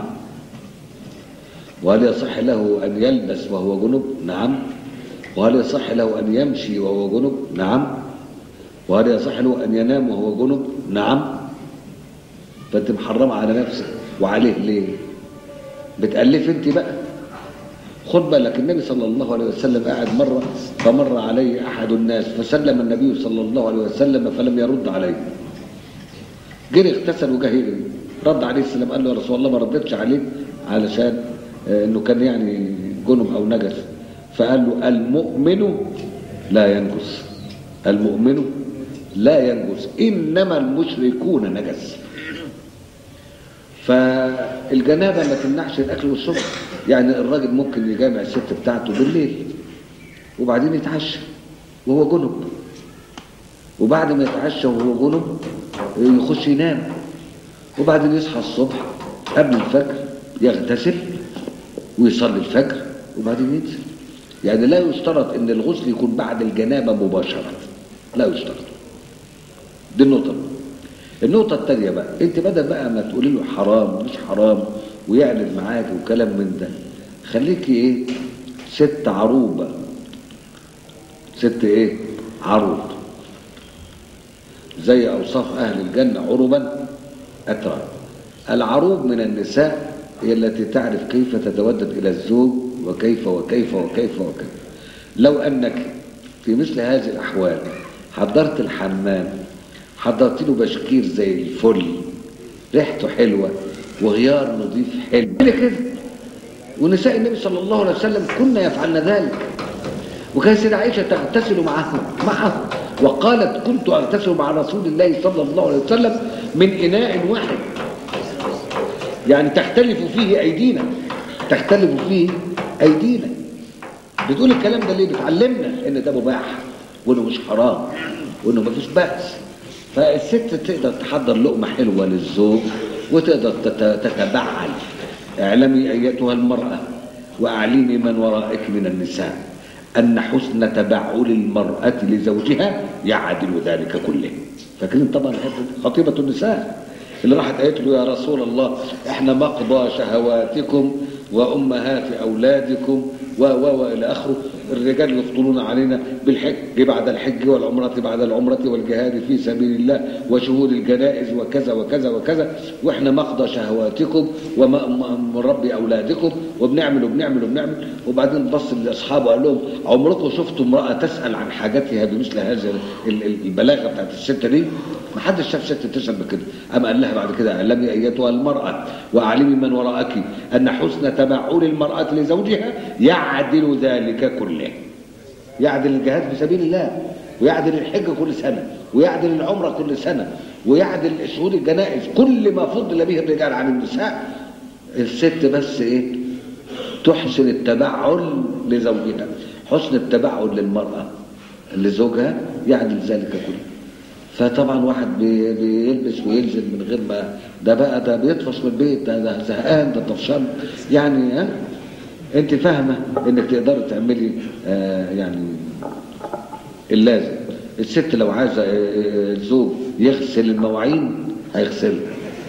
وهل يصح له ان يلبس وهو جنب نعم وهل يصح له ان يمشي وهو جنب نعم وهل يصح له ان ينام وهو جنب نعم فانت محرمه على نفسك وعليه ليه بتالف انت بقى خد بالك النبي صلى الله عليه وسلم قاعد مرة فمر عليه أحد الناس فسلم النبي صلى الله عليه وسلم فلم يرد عليه جري اغتسل وجه يجري رد عليه السلام قال له يا رسول الله ما ردتش عليك علشان آه، انه كان يعني جنب او نجس فقال له المؤمن لا ينجس المؤمن لا ينجس انما المشركون نجس فالجنابه ما تمنعش الاكل والشرب يعني الراجل ممكن يجامع الست بتاعته بالليل وبعدين يتعشى وهو جنب وبعد ما يتعشى وهو جنب يخش ينام وبعدين يصحى الصبح قبل الفجر يغتسل ويصلي الفجر وبعدين ينزل يعني لا يشترط ان الغسل يكون بعد الجنابه مباشره لا يشترط دي النقطه الأولى. النقطه الثانيه بقى انت بدل بقى ما تقولي له حرام مش حرام ويعلن معاك وكلام من ده خليكي ايه ست عروبه ست ايه عروب زي اوصاف اهل الجنه عربا اترى العروب من النساء هي التي تعرف كيف تتودد الى الزوج وكيف وكيف وكيف وكيف لو انك في مثل هذه الاحوال حضرت الحمام حضرت له بشكير زي الفل ريحته حلوه وغيار نظيف حلو كده كده ونساء النبي صلى الله عليه وسلم كنا يفعلن ذلك وكان سيدة عائشة تغتسل معه معه وقالت كنت أغتسل مع رسول الله صلى الله عليه وسلم من إناء واحد يعني تختلف فيه أيدينا تختلف فيه أيدينا بتقول الكلام ده ليه بتعلمنا إن ده مباح وإنه مش حرام وإنه مفيش بأس فالست تقدر تحضر لقمة حلوة للزوج وتقدر تت- تتبعل اعلمي أيتها المرأة وأعلمي من ورائك من النساء أن حسن تبعل المرأة لزوجها يعدل ذلك كله فاكرين طبعا الحتة دي؟ خطيبة النساء اللي راحت قالت له يا رسول الله احنا مقضى شهواتكم وأمهات أولادكم و و والى اخره الرجال يفضلون علينا بالحج بعد الحج والعمرة بعد العمرة والجهاد في سبيل الله وشهود الجنائز وكذا وكذا وكذا واحنا مقضى شهواتكم ومربي اولادكم وبنعمل وبنعمل وبنعمل وبعدين بص لاصحابه قال لهم عمركم شفتوا امراه تسال عن حاجتها بمثل هذا ال- ال- البلاغه بتاعت الست دي؟ ما حدش شاف ست تسال بكده اما قال لها بعد كده اعلمي ايتها المراه واعلمي من وراءك ان حسن تبعل المراه لزوجها يعدل ذلك كله يعدل الجهاد في سبيل الله ويعدل الحج كل سنة ويعدل العمرة كل سنة ويعدل شهود الجنائز كل ما فضل به الرجال عن النساء الست بس ايه تحسن التبعل لزوجها حسن التبعل للمرأة لزوجها يعدل ذلك كله فطبعا واحد بي- بيلبس وينزل من غير ما ده بقى ده بيطفش من البيت ده, ده زهقان ده طفشان يعني ها انت فاهمه انك تقدري تعملي آه يعني اللازم الست لو عايزه آه، آه، الزوج يغسل المواعين هيغسلها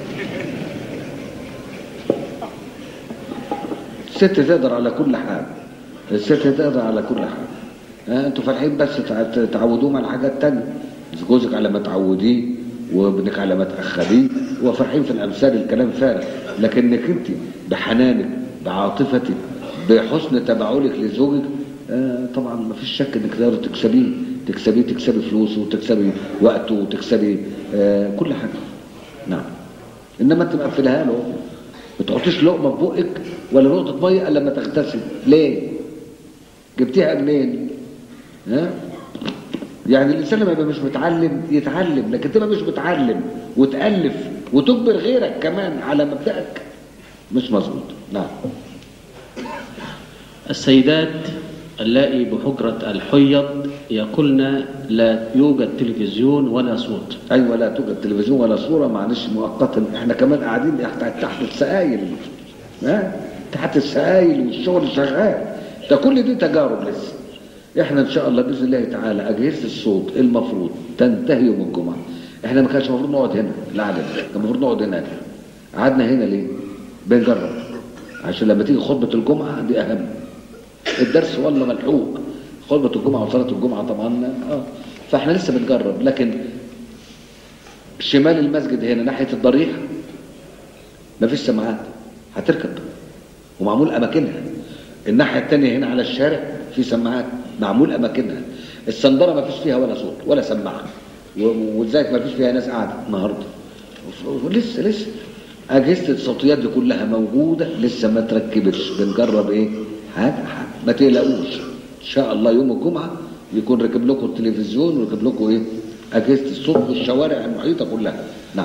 الست تقدر على كل حاجه الست تقدر على كل حاجه ها انتوا فالحين بس تع- تعودوهم على حاجات تانية جوزك على ما تعوديه وابنك على ما تأخريه وفرحين في الأمثال الكلام فارغ لكنك انت بحنانك بعاطفتك بحسن تبعلك لزوجك آه طبعا ما فيش شك انك تقدر تكسبيه تكسبيه تكسبي فلوسه وتكسبي وقته وتكسبي آه كل حاجه نعم انما انت مقفلها له ما تحطيش لقمه في بقك ولا نقطه ميه الا لما تغتسل ليه؟ جبتيها منين؟ ها؟ يعني الانسان لما يبقى مش متعلم يتعلم لكن تبقى مش متعلم وتالف وتجبر غيرك كمان على مبدأك مش مظبوط نعم السيدات اللائي بحجرة الحيض يقولن لا يوجد تلفزيون ولا صوت ايوه لا توجد تلفزيون ولا صوره معلش مؤقتا احنا كمان قاعدين تحت تحت السقايل ها تحت السقايل والشغل شغال ده كل دي تجارب لسه احنا ان شاء الله باذن الله تعالى اجهزه الصوت المفروض تنتهي يوم الجمعه احنا ما كانش المفروض نقعد هنا القعده دي كان المفروض نقعد هناك قعدنا هنا ليه بنجرب عشان لما تيجي خطبه الجمعه دي اهم الدرس والله ملحوق خطبه الجمعه وصلاه الجمعه طبعا اه فاحنا لسه بنجرب لكن شمال المسجد هنا ناحيه الضريح مفيش سماعات هتركب ومعمول اماكنها الناحيه الثانيه هنا على الشارع في سماعات معمول اماكنها السندره مفيش فيها ولا صوت ولا سماعه و- ولذلك مفيش فيها ناس قاعده النهارده ولسه لسه اجهزه الصوتيات دي كلها موجوده لسه ما تركبتش بنجرب ايه حاجه حاجه ما تقلقوش ان شاء الله يوم الجمعه يكون ركب لكم التلفزيون وركب لكم ايه اجهزه الصوت والشوارع المحيطه كلها نعم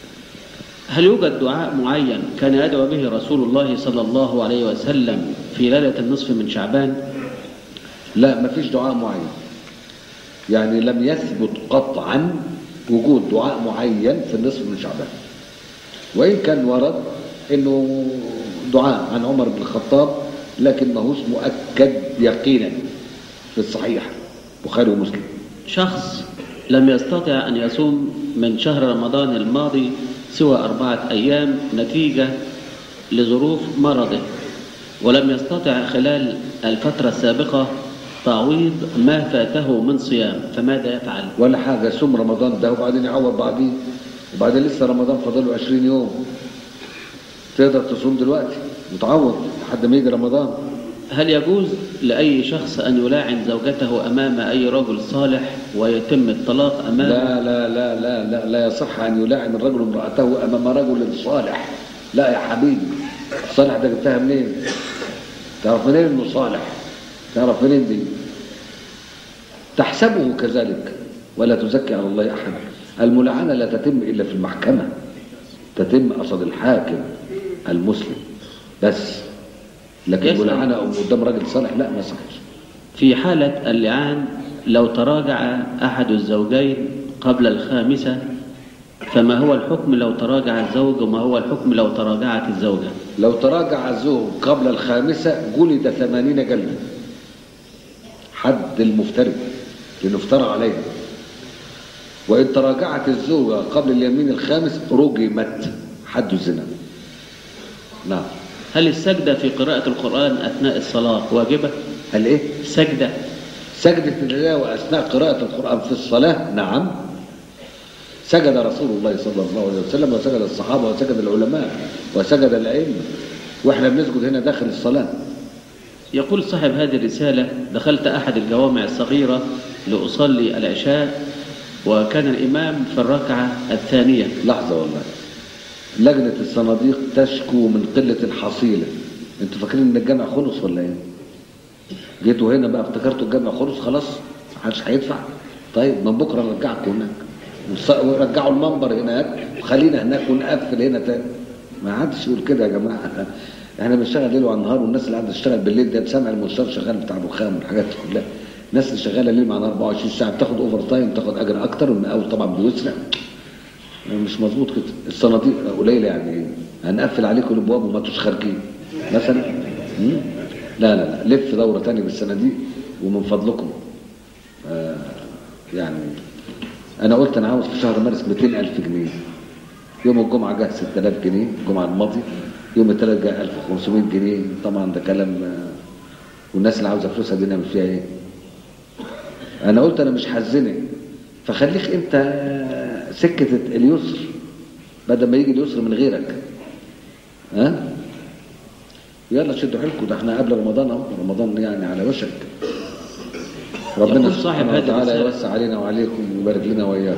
هل يوجد دعاء معين كان يدعو به رسول الله صلى الله عليه وسلم في ليلة النصف من شعبان لا ما فيش دعاء معين يعني لم يثبت قطعا وجود دعاء معين في النصف من شعبان وإن كان ورد إنه دعاء عن عمر بن الخطاب لكن ماهوش مؤكد يقينا في الصحيح بخاري ومسلم شخص لم يستطع أن يصوم من شهر رمضان الماضي سوى أربعة أيام نتيجة لظروف مرضه ولم يستطع خلال الفترة السابقة تعويض ما فاته من صيام فماذا يفعل؟ ولا حاجة صوم رمضان ده وبعدين يعوض بعدين وبعدين لسه رمضان فاضله 20 يوم تقدر تصوم دلوقتي وتعوض لحد ما يجي رمضان هل يجوز لأي شخص أن يلاعن زوجته أمام أي رجل صالح ويتم الطلاق أمام لا لا لا لا لا لا يصح أن يلاعن الرجل امرأته أمام رجل صالح لا يا حبيبي الصالح ده جبتها منين؟ تعرف منين إنه صالح؟ تعرف منين دي؟ تحسبه كذلك ولا تزكي على الله أحد الملاعنة لا تتم إلا في المحكمة تتم قصد الحاكم المسلم بس لكن يسأل. الملاعنة قدام راجل صالح لا ما يصحش في حالة اللعان لو تراجع أحد الزوجين قبل الخامسة فما هو الحكم لو تراجع الزوج وما هو الحكم لو تراجعت الزوجة لو تراجع الزوج قبل الخامسة جلد ثمانين جلدة حد المفتري لأنه افترى عليها وإن تراجعت الزوجة قبل اليمين الخامس رجمت حد الزنا نعم هل السجدة في قراءة القرآن أثناء الصلاة واجبة؟ هل إيه؟ سجدة سجدة التلاوة أثناء قراءة القرآن في الصلاة نعم سجد رسول الله صلى الله عليه وسلم وسجد الصحابة وسجد العلماء وسجد الأئمة وإحنا بنسجد هنا داخل الصلاة يقول صاحب هذه الرسالة دخلت أحد الجوامع الصغيرة لأصلي العشاء وكان الإمام في الركعة الثانية لحظة والله لجنة الصناديق تشكو من قلة الحصيلة انتوا فاكرين ان الجامع خلص ولا ايه جيتوا هنا بقى افتكرتوا الجامع خلص خلاص محدش هيدفع طيب من بكره نرجعكم هناك وص- ورجعوا المنبر هناك وخلينا هناك ونقفل هنا تاني ما حدش يقول كده يا جماعه احنا بنشتغل ليل ونهار والناس اللي قاعده تشتغل بالليل ده سامع المستشار شغال بتاع الرخام والحاجات دي كلها الناس اللي شغاله ليل معناها 24 ساعه بتاخد اوفر تايم بتاخد اجر اكتر من اول طبعا بيسرع مش مظبوط كده الصناديق قليله يعني ايه هنقفل عليكم الابواب وما انتوش خارجين مثلا مم؟ لا لا لا لف دوره تانية بالصناديق ومن فضلكم آه يعني انا قلت انا عاوز في شهر مارس 200000 جنيه يوم الجمعه جه 6000 جنيه الجمعه الماضيه يوم الثلاث جه 1500 جنيه طبعا ده كلام آه، والناس اللي عاوزه فلوسها دي نعمل فيها ايه انا قلت انا مش هزنك فخليك انت سكة اليسر بدل ما يجي اليسر من غيرك ها يلا شدوا حيلكم ده احنا قبل رمضان اهو رمضان يعني على وشك ربنا يقول صاحب سبحانه هذه وتعالى الرسالة. يوسع علينا وعليكم ويبارك لنا واياكم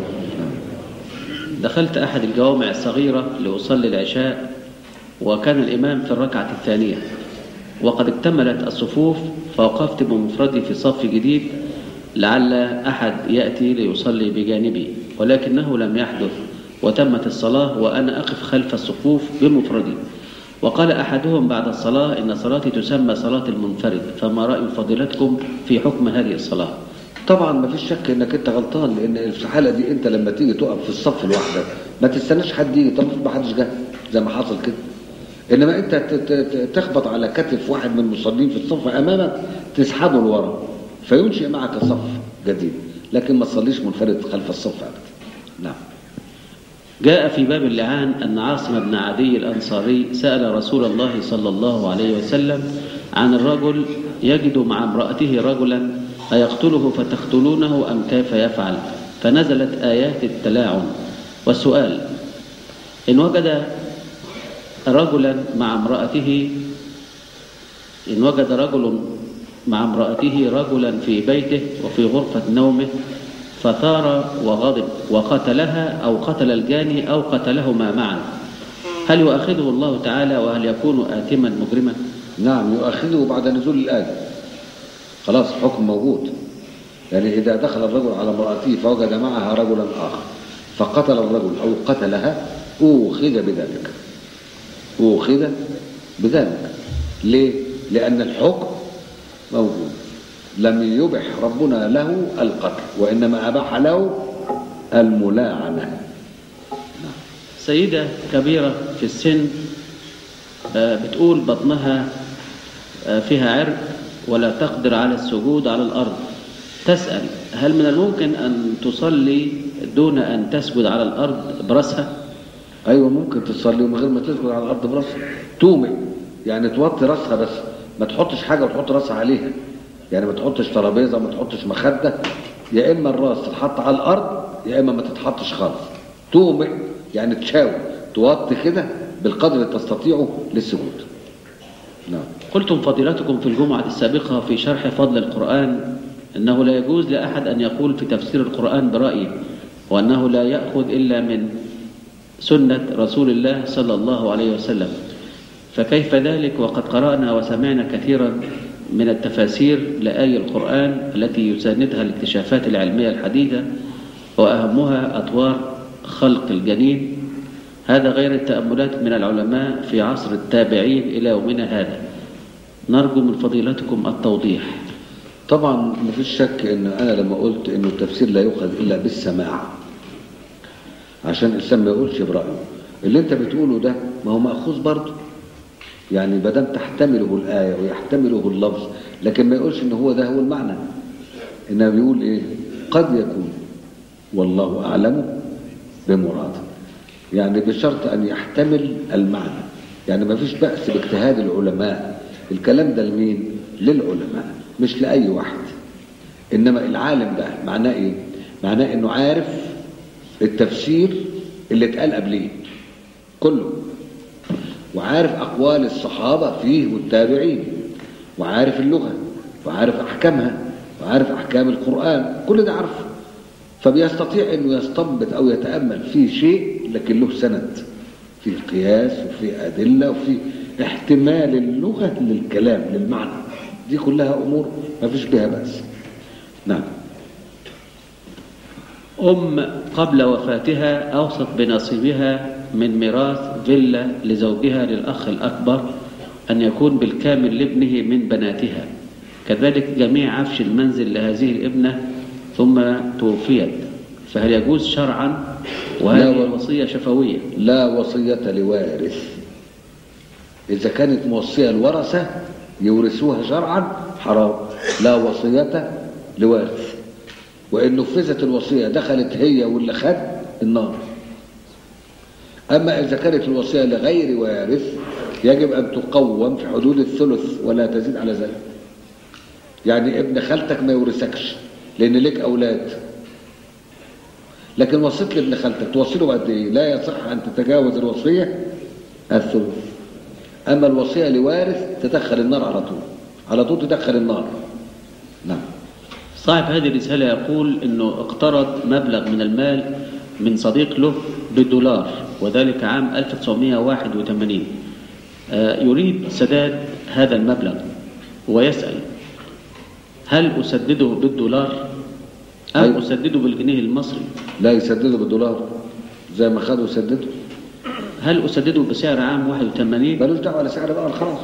دخلت أحد الجوامع الصغيرة لأصلي العشاء وكان الإمام في الركعة الثانية وقد اكتملت الصفوف فوقفت بمفردي في صف جديد لعل أحد يأتي ليصلي بجانبي ولكنه لم يحدث وتمت الصلاة وأنا أقف خلف الصفوف بمفردي وقال أحدهم بعد الصلاة إن صلاتي تسمى صلاة المنفرد فما رأي فضيلتكم في حكم هذه الصلاة طبعا ما فيش شك انك انت غلطان لان في الحاله دي انت لما تيجي تقف في الصف لوحدك ما تستناش حد يجي طب ما حدش جه زي ما حصل كده انما انت ت- ت- ت- تخبط على كتف واحد من المصلين في الصف امامك تسحبه لورا فينشئ معك صف جديد لكن ما تصليش منفرد خلف الصف ابدا نعم جاء في باب اللعان أن عاصم بن عدي الأنصاري سأل رسول الله صلى الله عليه وسلم عن الرجل يجد مع امرأته رجلا أيقتله فتقتلونه أم كيف يفعل فنزلت آيات التلاعن والسؤال إن وجد رجلا مع امرأته إن وجد رجل مع امرأته رجلا في بيته وفي غرفة نومه فثار وغضب وقتلها أو قتل الجاني أو قتلهما معا هل يؤاخذه الله تعالى وهل يكون آثما مجرما نعم يؤاخذه بعد نزول الآية خلاص حكم موجود يعني إذا دخل الرجل على امرأته فوجد معها رجلا آخر فقتل الرجل أو قتلها أوخذ بذلك أوخذ بذلك ليه؟ لأن الحكم موجود لم يبح ربنا له القتل وإنما أباح له الملاعنة سيدة كبيرة في السن آه، بتقول بطنها آه، فيها عرق ولا تقدر على السجود على الأرض تسأل هل من الممكن أن تصلي دون أن تسجد على الأرض برأسها أيوة ممكن تصلي من غير ما تسجد على الأرض براسها تومئ يعني توطي راسها بس ما تحطش حاجة وتحط راسها عليها يعني ما تحطش ترابيزة ما تحطش مخدة يا إما الراس تتحط على الأرض يا إما ما تتحطش خالص تومئ يعني تشاور توطي كده بالقدر اللي تستطيعه للسجود نعم قلتم فضيلتكم في الجمعة السابقة في شرح فضل القرآن أنه لا يجوز لأحد أن يقول في تفسير القرآن برأيه وأنه لا يأخذ إلا من سنة رسول الله صلى الله عليه وسلم فكيف ذلك وقد قرأنا وسمعنا كثيرا من التفاسير لآي القرآن التي يساندها الاكتشافات العلمية الحديثة وأهمها أطوار خلق الجنين هذا غير التأملات من العلماء في عصر التابعين إلى يومنا هذا نرجو من فضيلتكم التوضيح طبعا ما فيش شك ان انا لما قلت انه التفسير لا يؤخذ الا بالسماع عشان الانسان ما يقولش برايه اللي انت بتقوله ده ما هو ماخوذ برضه يعني ما دام تحتمله الايه ويحتمله اللفظ لكن ما يقولش ان هو ده هو المعنى انما بيقول ايه قد يكون والله اعلم بمراده يعني بشرط ان يحتمل المعنى يعني ما فيش باس باجتهاد العلماء الكلام ده لمين للعلماء مش لاي واحد انما العالم ده معناه ايه معناه انه عارف التفسير اللي اتقال قبليه كله وعارف اقوال الصحابه فيه والتابعين وعارف اللغه وعارف احكامها وعارف احكام القران كل ده عارفه فبيستطيع انه يستنبط او يتامل في شيء لكن له سند في قياس وفي ادله وفي احتمال اللغه للكلام للمعنى دي كلها امور ما فيش بها باس نعم أم قبل وفاتها أوصت بنصيبها من ميراث فيلا لزوجها للأخ الأكبر أن يكون بالكامل لابنه من بناتها كذلك جميع عفش المنزل لهذه الابنة ثم توفيت فهل يجوز شرعا لا وهذه و- الوصية شفوية لا وصية لوارث إذا كانت موصية الورثة يورثوها شرعا حرام لا وصية لوارث وإن نفذت الوصية دخلت هي واللي خد النار أما إذا كانت الوصية لغير وارث يجب أن تقوم في حدود الثلث ولا تزيد على ذلك يعني ابن خالتك ما يورثكش لأن لك أولاد لكن وصيت لابن خالتك توصله قد ايه لا يصح ان تتجاوز الوصيه الثلث اما الوصيه لوارث تدخل النار على طول على طول تدخل النار نعم صاحب هذه الرسالة يقول أنه اقترض مبلغ من المال من صديق له بالدولار وذلك عام 1981 آه، يريد سداد هذا المبلغ ويسأل هل أسدده بالدولار أم أيوة. أسدده بالجنيه المصري لا يسددوا بالدولار زي ما خدوا يسددوا هل أسدده بسعر عام 81 ملوش دعوه ولا سعر بقى خلاص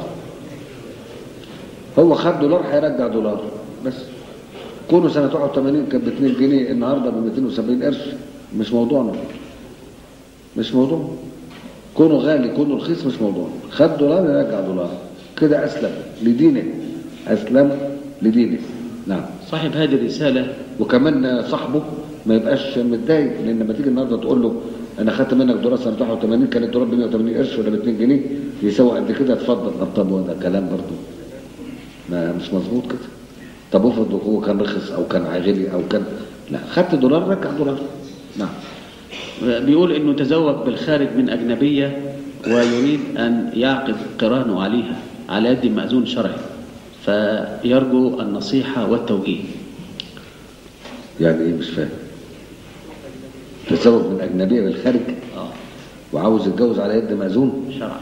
هو خد دولار هيرجع دولار بس كونه سنة 81 كان ب 2 جنيه النهارده ب 270 قرش مش موضوعنا مش موضوع كونه غالي كونه رخيص مش موضوع خد دولار يرجع دولار كده اسلم لدينه اسلم لدينه نعم صاحب هذه الرسالة وكمان صاحبه ما يبقاش متضايق لان لما تيجي النهارده تقول له انا خدت منك دولار سنه 81 كان الدولار ب 180 قرش ولا ب 2 جنيه يساوي قد كده اتفضل طب طب وده كلام برضه ما مش مظبوط كده طب افرض هو كان رخص او كان غالي او كان لا خدت دولار رجع دولار نعم بيقول انه تزوج بالخارج من اجنبيه ويريد ان يعقد قرانه عليها على يد مأذون شرعي فيرجو النصيحه والتوجيه يعني ايه مش فاهم تزوج من اجنبيه بالخارج اه وعاوز يتجوز على يد مأذون شرعا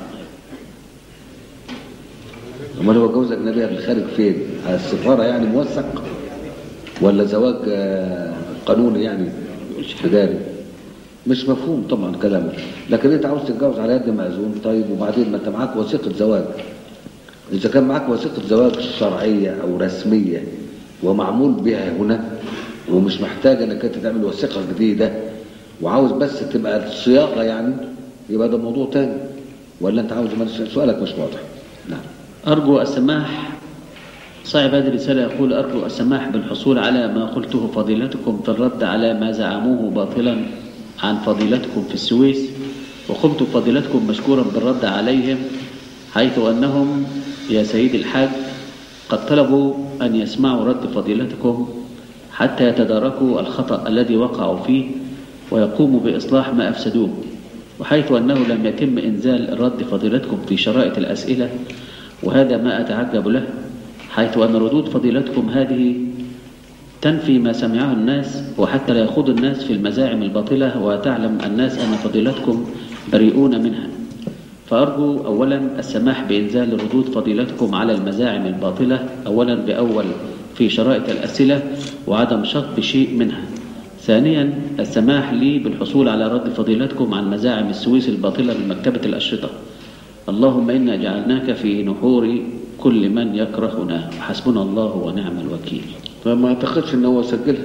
امال هو جوز اجنبيه بالخارج فين على السفاره يعني موثق ولا زواج آه، قانوني يعني تجاري مش مفهوم طبعا كلامه لكن انت عاوز تتجوز على يد مأذون طيب وبعدين ما انت معاك وثيقه زواج اذا كان معاك وثيقه زواج شرعيه او رسميه ومعمول بها هنا ومش محتاج انك انت تعمل وثيقه جديده وعاوز بس تبقى الصياغه يعني يبقى ده موضوع تاني ولا انت عاوز سؤالك مش واضح نعم أرجو السماح صاحب هذه الرسالة يقول أرجو السماح بالحصول على ما قلته فضيلتكم في الرد على ما زعموه باطلا عن فضيلتكم في السويس وقمت فضيلتكم مشكورا بالرد عليهم حيث أنهم يا سيدي الحاج قد طلبوا أن يسمعوا رد فضيلتكم حتى يتداركوا الخطأ الذي وقعوا فيه ويقوموا بإصلاح ما أفسدوه وحيث أنه لم يتم إنزال رد فضيلتكم في شرائط الأسئلة وهذا ما أتعجب له حيث أن ردود فضيلتكم هذه تنفي ما سمعه الناس وحتى لا يخوض الناس في المزاعم الباطلة وتعلم الناس أن فضيلتكم بريئون منها فأرجو أولا السماح بإنزال ردود فضيلتكم على المزاعم الباطلة أولا بأول في شرائط الأسئلة وعدم شطب شيء منها ثانيا السماح لي بالحصول على رد فضيلتكم عن مزاعم السويس الباطلة بمكتبة الأشرطة اللهم إنا جعلناك في نحور كل من يكرهنا حسبنا الله ونعم الوكيل فما اعتقدش ان هو سجلها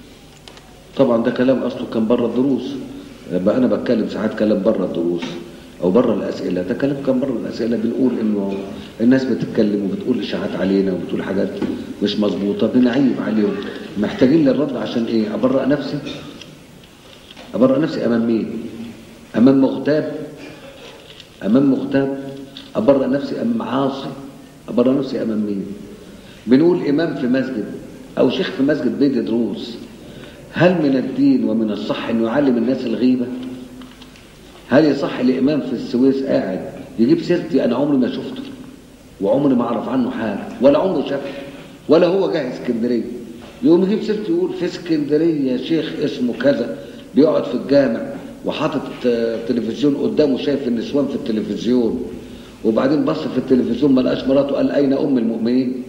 طبعا ده كلام اصله كان بره الدروس بقى انا بتكلم ساعات كلام بره الدروس او بره الاسئله ده كلام كان بره الاسئله بنقول انه الناس بتتكلم وبتقول اشاعات علينا وبتقول حاجات مش مظبوطه بنعيب عليهم محتاجين للرد عشان ايه ابرأ نفسي ابرأ نفسي امام مين امام مغتاب امام مغتاب ابرأ نفسي امام عاصي ابرأ نفسي امام مين بنقول امام في مسجد او شيخ في مسجد بيدي دروس هل من الدين ومن الصح انه يعلم الناس الغيبه هل يصح لامام في السويس قاعد يجيب سيرتي انا عمري ما شفته وعمري ما اعرف عنه حاجه ولا عمره شافه ولا هو جاي اسكندريه يقوم يجيب سيرتي يقول في اسكندريه شيخ اسمه كذا بيقعد في الجامع وحاطط آه، تلفزيون قدامه شايف النسوان في التلفزيون وبعدين بص في التلفزيون ما لقاش مراته قال اين ام المؤمنين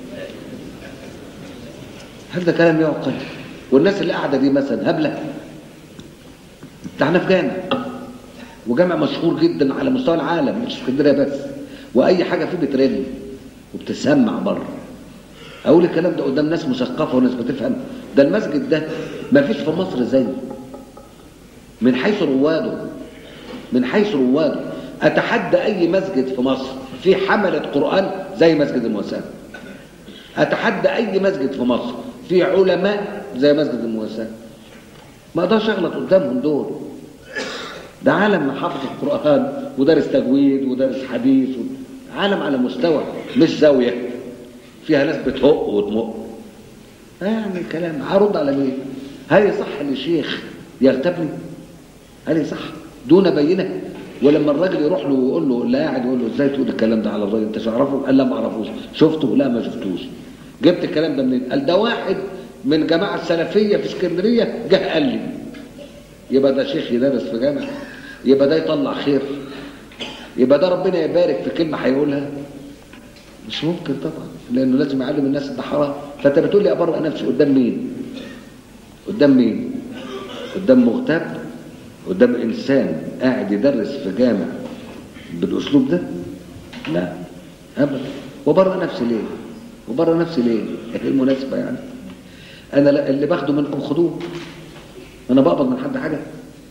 هل ده كلام يعقل والناس اللي قاعده دي مثلا هبله ده احنا في جامع وجامع مشهور جدا على مستوى العالم مش في اسكندريه بس واي حاجه فيه بترن وبتسمع بره اقول الكلام ده قدام ناس مثقفه وناس بتفهم ده المسجد ده ما فيش في مصر زيه من حيث رواده من حيث رواده اتحدى اي مسجد في مصر في حمله قران زي مسجد المواساه اتحدى اي مسجد في مصر في علماء زي مسجد المواساه ما اقدرش اغلط قدامهم دول ده عالم حافظ القرآن ودارس تجويد ودارس حديث و... عالم على مستوى مش زاوية فيها ناس بتهق وتمق يعني كلام هرد على مين هل يصح لشيخ يغتابني هل يصح دون بينة ولما الراجل يروح له ويقول له لا قاعد يقول له ازاي تقول الكلام ده على الراجل انت تعرفه قال لا ما اعرفوش شفته لا ما شفتوش جبت الكلام ده منين قال ده واحد من جماعه السلفيه في اسكندريه جه قال لي يبقى ده شيخ يدرس في جامع يبقى ده يطلع خير يبقى ده ربنا يبارك في كلمة هيقولها مش ممكن طبعا لأنه لازم يعلم الناس ده حرام فأنت بتقول لي أبرأ نفسي قدام مين قدام مين قدام مغتاب قدام انسان قاعد يدرس في جامع بالاسلوب ده لا ابدا وبره نفسي ليه وبره نفسي ليه ايه المناسبه يعني انا لا اللي باخده منكم خدوه انا بقبض من حد حاجه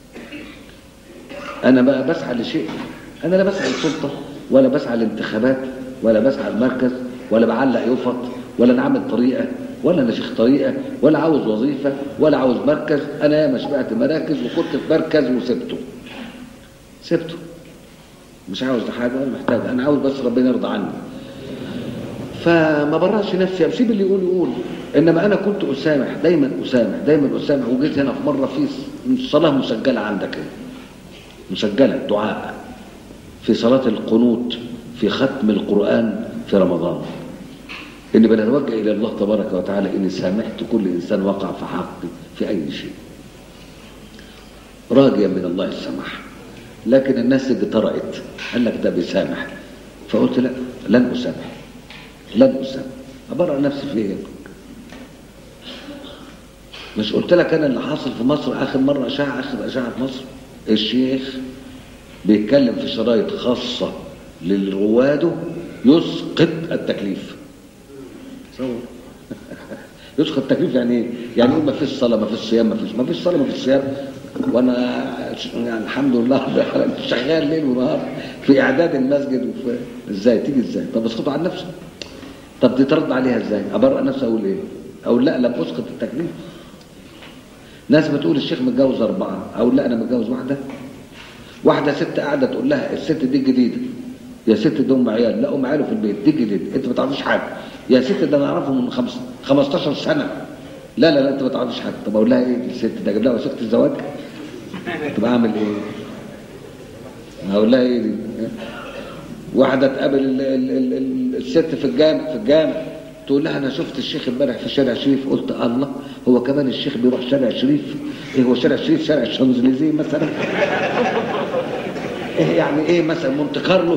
انا بقى بسعى لشيء انا لا بسعى للسلطه ولا بسعى للانتخابات ولا بسعى المركز ولا بعلق يفط ولا نعمل طريقه ولا انا شيخ طريقه ولا عاوز وظيفه ولا عاوز مركز انا ياما شبعت مراكز وكنت في مركز وسبته سبته مش عاوز حاجه ولا محتاج انا عاوز بس ربنا يرضى عني فما برأش نفسي اسيب اللي يقول يقول انما انا كنت اسامح دايما اسامح دايما اسامح وجيت هنا في مره في صلاه مسجله عندك هنا مسجله دعاء في صلاه القنوت في ختم القران في رمضان اني بنتوجه الى الله تبارك وتعالى اني سامحت كل انسان وقع في حقي في اي شيء راجيا من الله السماح لكن الناس اللي طرقت قال لك ده بيسامح فقلت لا لن اسامح لن اسامح ابرأ نفسي في ايه مش قلت لك انا اللي حاصل في مصر اخر مره اشاعه اخر اشاعه في مصر الشيخ بيتكلم في شرايط خاصه للرواده يسقط التكليف تصور يسقط التكليف يعني ايه؟ يعني يقول ما فيش صلاه ما فيش صيام ما فيش ما فيش صلاه ما فيش صيام وانا يعني الحمد لله شغال ليل ونهار في اعداد المسجد وفي ازاي تيجي ازاي طب اسقطوا عن نفسه طب دي ترد عليها ازاي ابرأ نفسي اقول ايه اقول لا لم اسقط التكليف ناس بتقول الشيخ متجوز اربعه اقول لا انا متجوز واحده واحده ست قاعده تقول لها الست دي جديده يا ست دي ام عيال لا ام عياله في البيت دي جديده انت ما تعرفيش حاجه يا ست ده انا اعرفه من خمس 15 سنه لا لا لا انت ما تعرفيش حاجه طب اقول لها ايه الست ده اجيب لها وثيقه الزواج طب اعمل ايه اقول لها ايه دي واحده تقابل ال ال ال ال الست في الجامع في الجامع تقول لها انا شفت الشيخ امبارح في شارع شريف قلت الله هو كمان الشيخ بيروح شارع شريف ايه هو شارع شريف شارع الشانزليزيه مثلا ايه يعني ايه مثلا مونت كارلو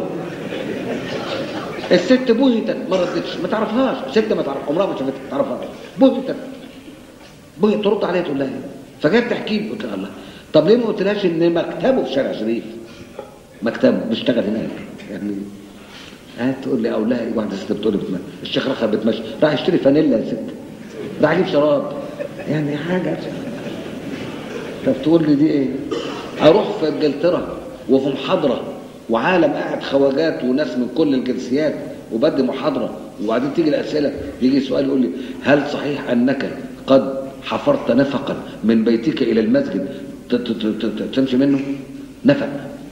الست بهتت ما ردتش ما تعرفهاش ست ما تعرف عمرها ما شافتها ما تعرفهاش بهتت بهت ترد عليها تقول لها فجت تحكي لي قلت لها الله طب ليه ما قلتلهاش ان مكتبه في شارع شريف مكتبه بيشتغل هناك يعني ها تقول لي او لا واحده ست بتقول لي بتمشي الشيخ رخا بتمشي راح يشتري فانيلا يا ست راح يجيب شراب يعني حاجه طب تقول لي دي ايه اروح في انجلترا وفي محاضره وعالم قاعد خواجات وناس من كل الجنسيات وبدي محاضره وبعدين تيجي الاسئله يجي سؤال يقول لي هل صحيح انك قد حفرت نفقا من بيتك الى المسجد تمشي منه نفق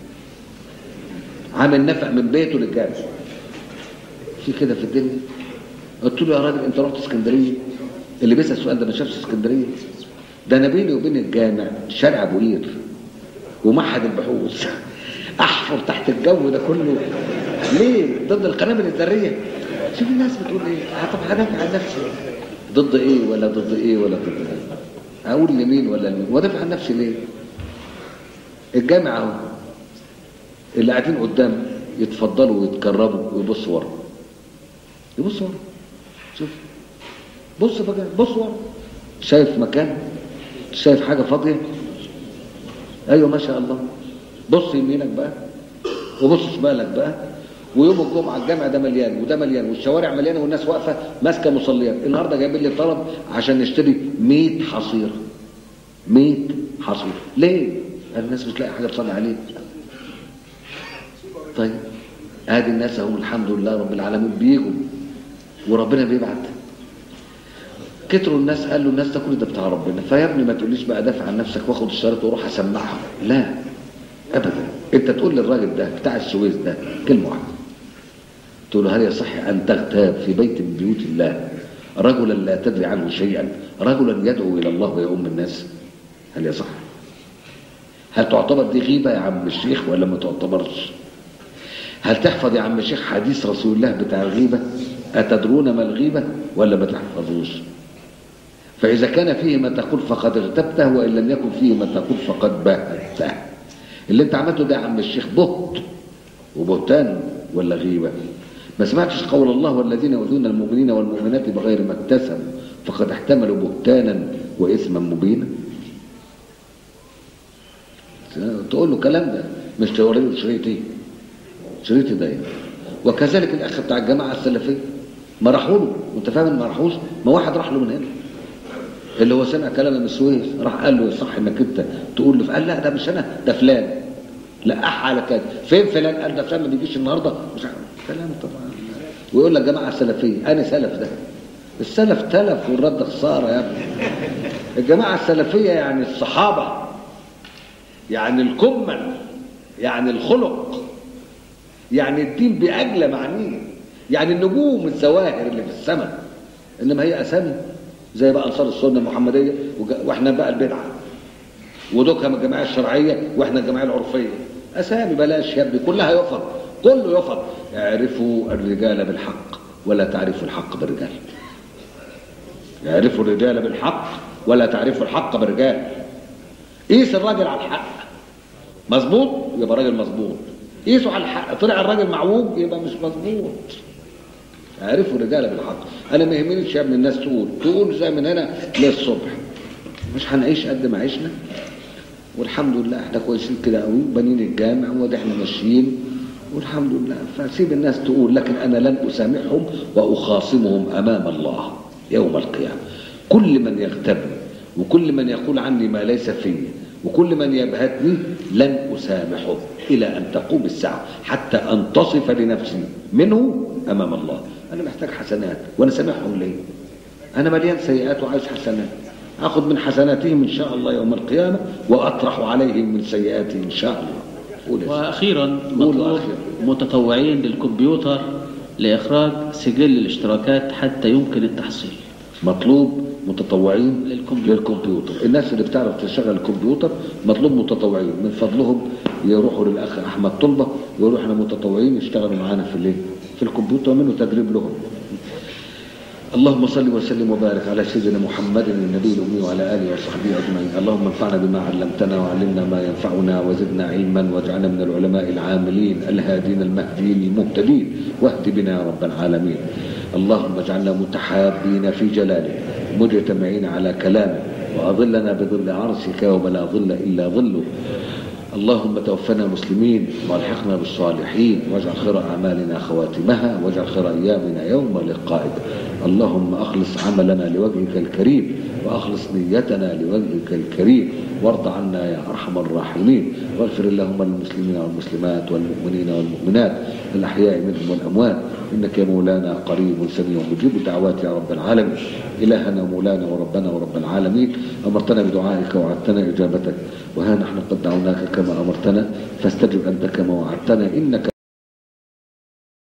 عامل نفق من بيته للجامع في كده في الدنيا قلت له يا راجل انت رحت اسكندريه اللي بيسال السؤال ده ما شافش اسكندريه ده انا بيني وبين الجامع شارع ابو قير ومعهد البحوث احفر تحت الجو ده كله ليه ضد القنابل الذريه شوف الناس بتقول ايه طب هدافع عن نفسي ضد ايه ولا ضد ايه ولا ضد ايه اقول لمين ولا لمين وادافع عن نفسي ليه الجامع اهو اللي قاعدين قدام يتفضلوا ويتكرموا ويبصوا ورا يبص ورا شوف بص بقى بص ورا شايف مكان شايف حاجة فاضية ايوه ما شاء الله بص يمينك بقى وبص شمالك بقى ويوم الجمعة الجامع ده مليان وده مليان والشوارع مليانة والناس واقفة ماسكة مصليات النهاردة جايبين لي طلب عشان نشتري 100 حصيرة 100 حصيرة ليه؟ الناس مش لاقي حاجة تصلي عليه طيب ادي الناس اهم الحمد لله رب العالمين بيجوا وربنا بيبعت كتروا الناس قالوا الناس ده كل ده بتاع ربنا فيا ابني ما تقوليش بقى دافع عن نفسك واخد الشريط واروح اسمعها لا ابدا انت تقول للراجل ده بتاع السويس ده كلمه واحده تقول له هل يصح ان تغتاب في بيت من بيوت الله رجلا لا تدري عنه شيئا رجلا يدعو الى الله ويؤم الناس هل يصح هل تعتبر دي غيبه يا عم الشيخ ولا ما تعتبرش هل تحفظ يا عم الشيخ حديث رسول الله بتاع الغيبة أتدرون ما الغيبة ولا ما تحفظوش فإذا كان فيه ما تقول فقد اغتبته وإن لم يكن فيه ما تقول فقد بهته اللي انت عملته ده يا عم الشيخ بهت وبهتان ولا غيبة ما سمعتش قول الله والذين يؤذون المؤمنين والمؤمنات بغير ما اكتسبوا فقد احتملوا بهتانا وإثما مبينا تقول له الكلام ده مش توري له شريطي شريطي ده وكذلك الاخ بتاع الجماعه السلفيه ما راحوا له وانت فاهم ما راحوش ما واحد راح له من هنا اللي هو سمع كلام من السويس راح قال له صح انك انت تقول له قال لا ده مش انا ده فلان لقح على كده فين فلان قال ده فلان ما بيجيش النهارده مش عارف كلام طبعا ويقول لك جماعه سلفيه انا سلف ده السلف تلف والرد خساره يا ابني الجماعه السلفيه يعني الصحابه يعني الكمل يعني الخلق يعني الدين باجلى معنيه يعني النجوم الزواهر اللي في السماء انما هي اسامي زي بقى انصار السنه المحمديه واحنا بقى البدعه ودوكها من الجماعه الشرعيه واحنا الجماعه العرفيه اسامي بلاش يا ابني كلها يفض كله يفض اعرفوا الرجال بالحق ولا تعرفوا الحق بالرجال اعرفوا الرجال بالحق ولا تعرفوا الحق بالرجال قيس الراجل على الحق مظبوط يبقى راجل مظبوط قيسوا على الحق طلع الراجل معوج يبقى مش مظبوط عرفوا الرجاله بالحق انا ما يهمنيش يا ابن الناس تقول تقول زي من هنا للصبح مش هنعيش قد ما عشنا والحمد لله احنا كويسين كده قوي بنين الجامع وده احنا ماشيين والحمد لله فسيب الناس تقول لكن انا لن اسامحهم واخاصمهم امام الله يوم القيامه كل من يغتبني وكل من يقول عني ما ليس فيه وكل من يبهتني لن اسامحه الى ان تقوم الساعه حتى انتصف لنفسي منه امام الله انا محتاج حسنات وانا سامحهم ليه انا مليان سيئات وعايز حسنات اخذ من حسناتهم ان شاء الله يوم القيامه واطرح عليهم من سيئاتهم ان شاء الله قول يا سيدي. واخيرا قول مطلوب أخيراً. متطوعين للكمبيوتر لاخراج سجل الاشتراكات حتى يمكن التحصيل مطلوب متطوعين للكمبيوتر. للكمبيوتر الناس اللي بتعرف تشغل الكمبيوتر مطلوب متطوعين من فضلهم يروحوا للاخ احمد طلبه يقولوا احنا متطوعين يشتغلوا معانا في الايه في الكمبيوتر ومنه تدريب لهم اللهم صل وسلم وبارك على سيدنا محمد النبي الامي وعلى اله وصحبه اجمعين اللهم انفعنا بما علمتنا وعلمنا ما ينفعنا وزدنا علما واجعلنا من العلماء العاملين الهادين المهديين المهتدين واهد بنا يا رب العالمين اللهم اجعلنا متحابين في جلالك مجتمعين على كلامك واظلنا بظل عرشك يوم لا ظل الا ظلك اللهم توفنا مسلمين والحقنا بالصالحين واجعل خير اعمالنا خواتمها واجعل خير ايامنا يوم لقائك اللهم اخلص عملنا لوجهك الكريم واخلص نيتنا لوجهك الكريم وارض عنا يا ارحم الراحمين واغفر اللهم للمسلمين والمسلمات والمؤمنين والمؤمنات الاحياء منهم والاموات انك يا مولانا قريب سميع مجيب الدعوات يا رب العالمين الهنا مولانا وربنا ورب العالمين امرتنا بدعائك وعدتنا اجابتك وها نحن قد دعوناك كما امرتنا فاستجب انت كما وعدتنا انك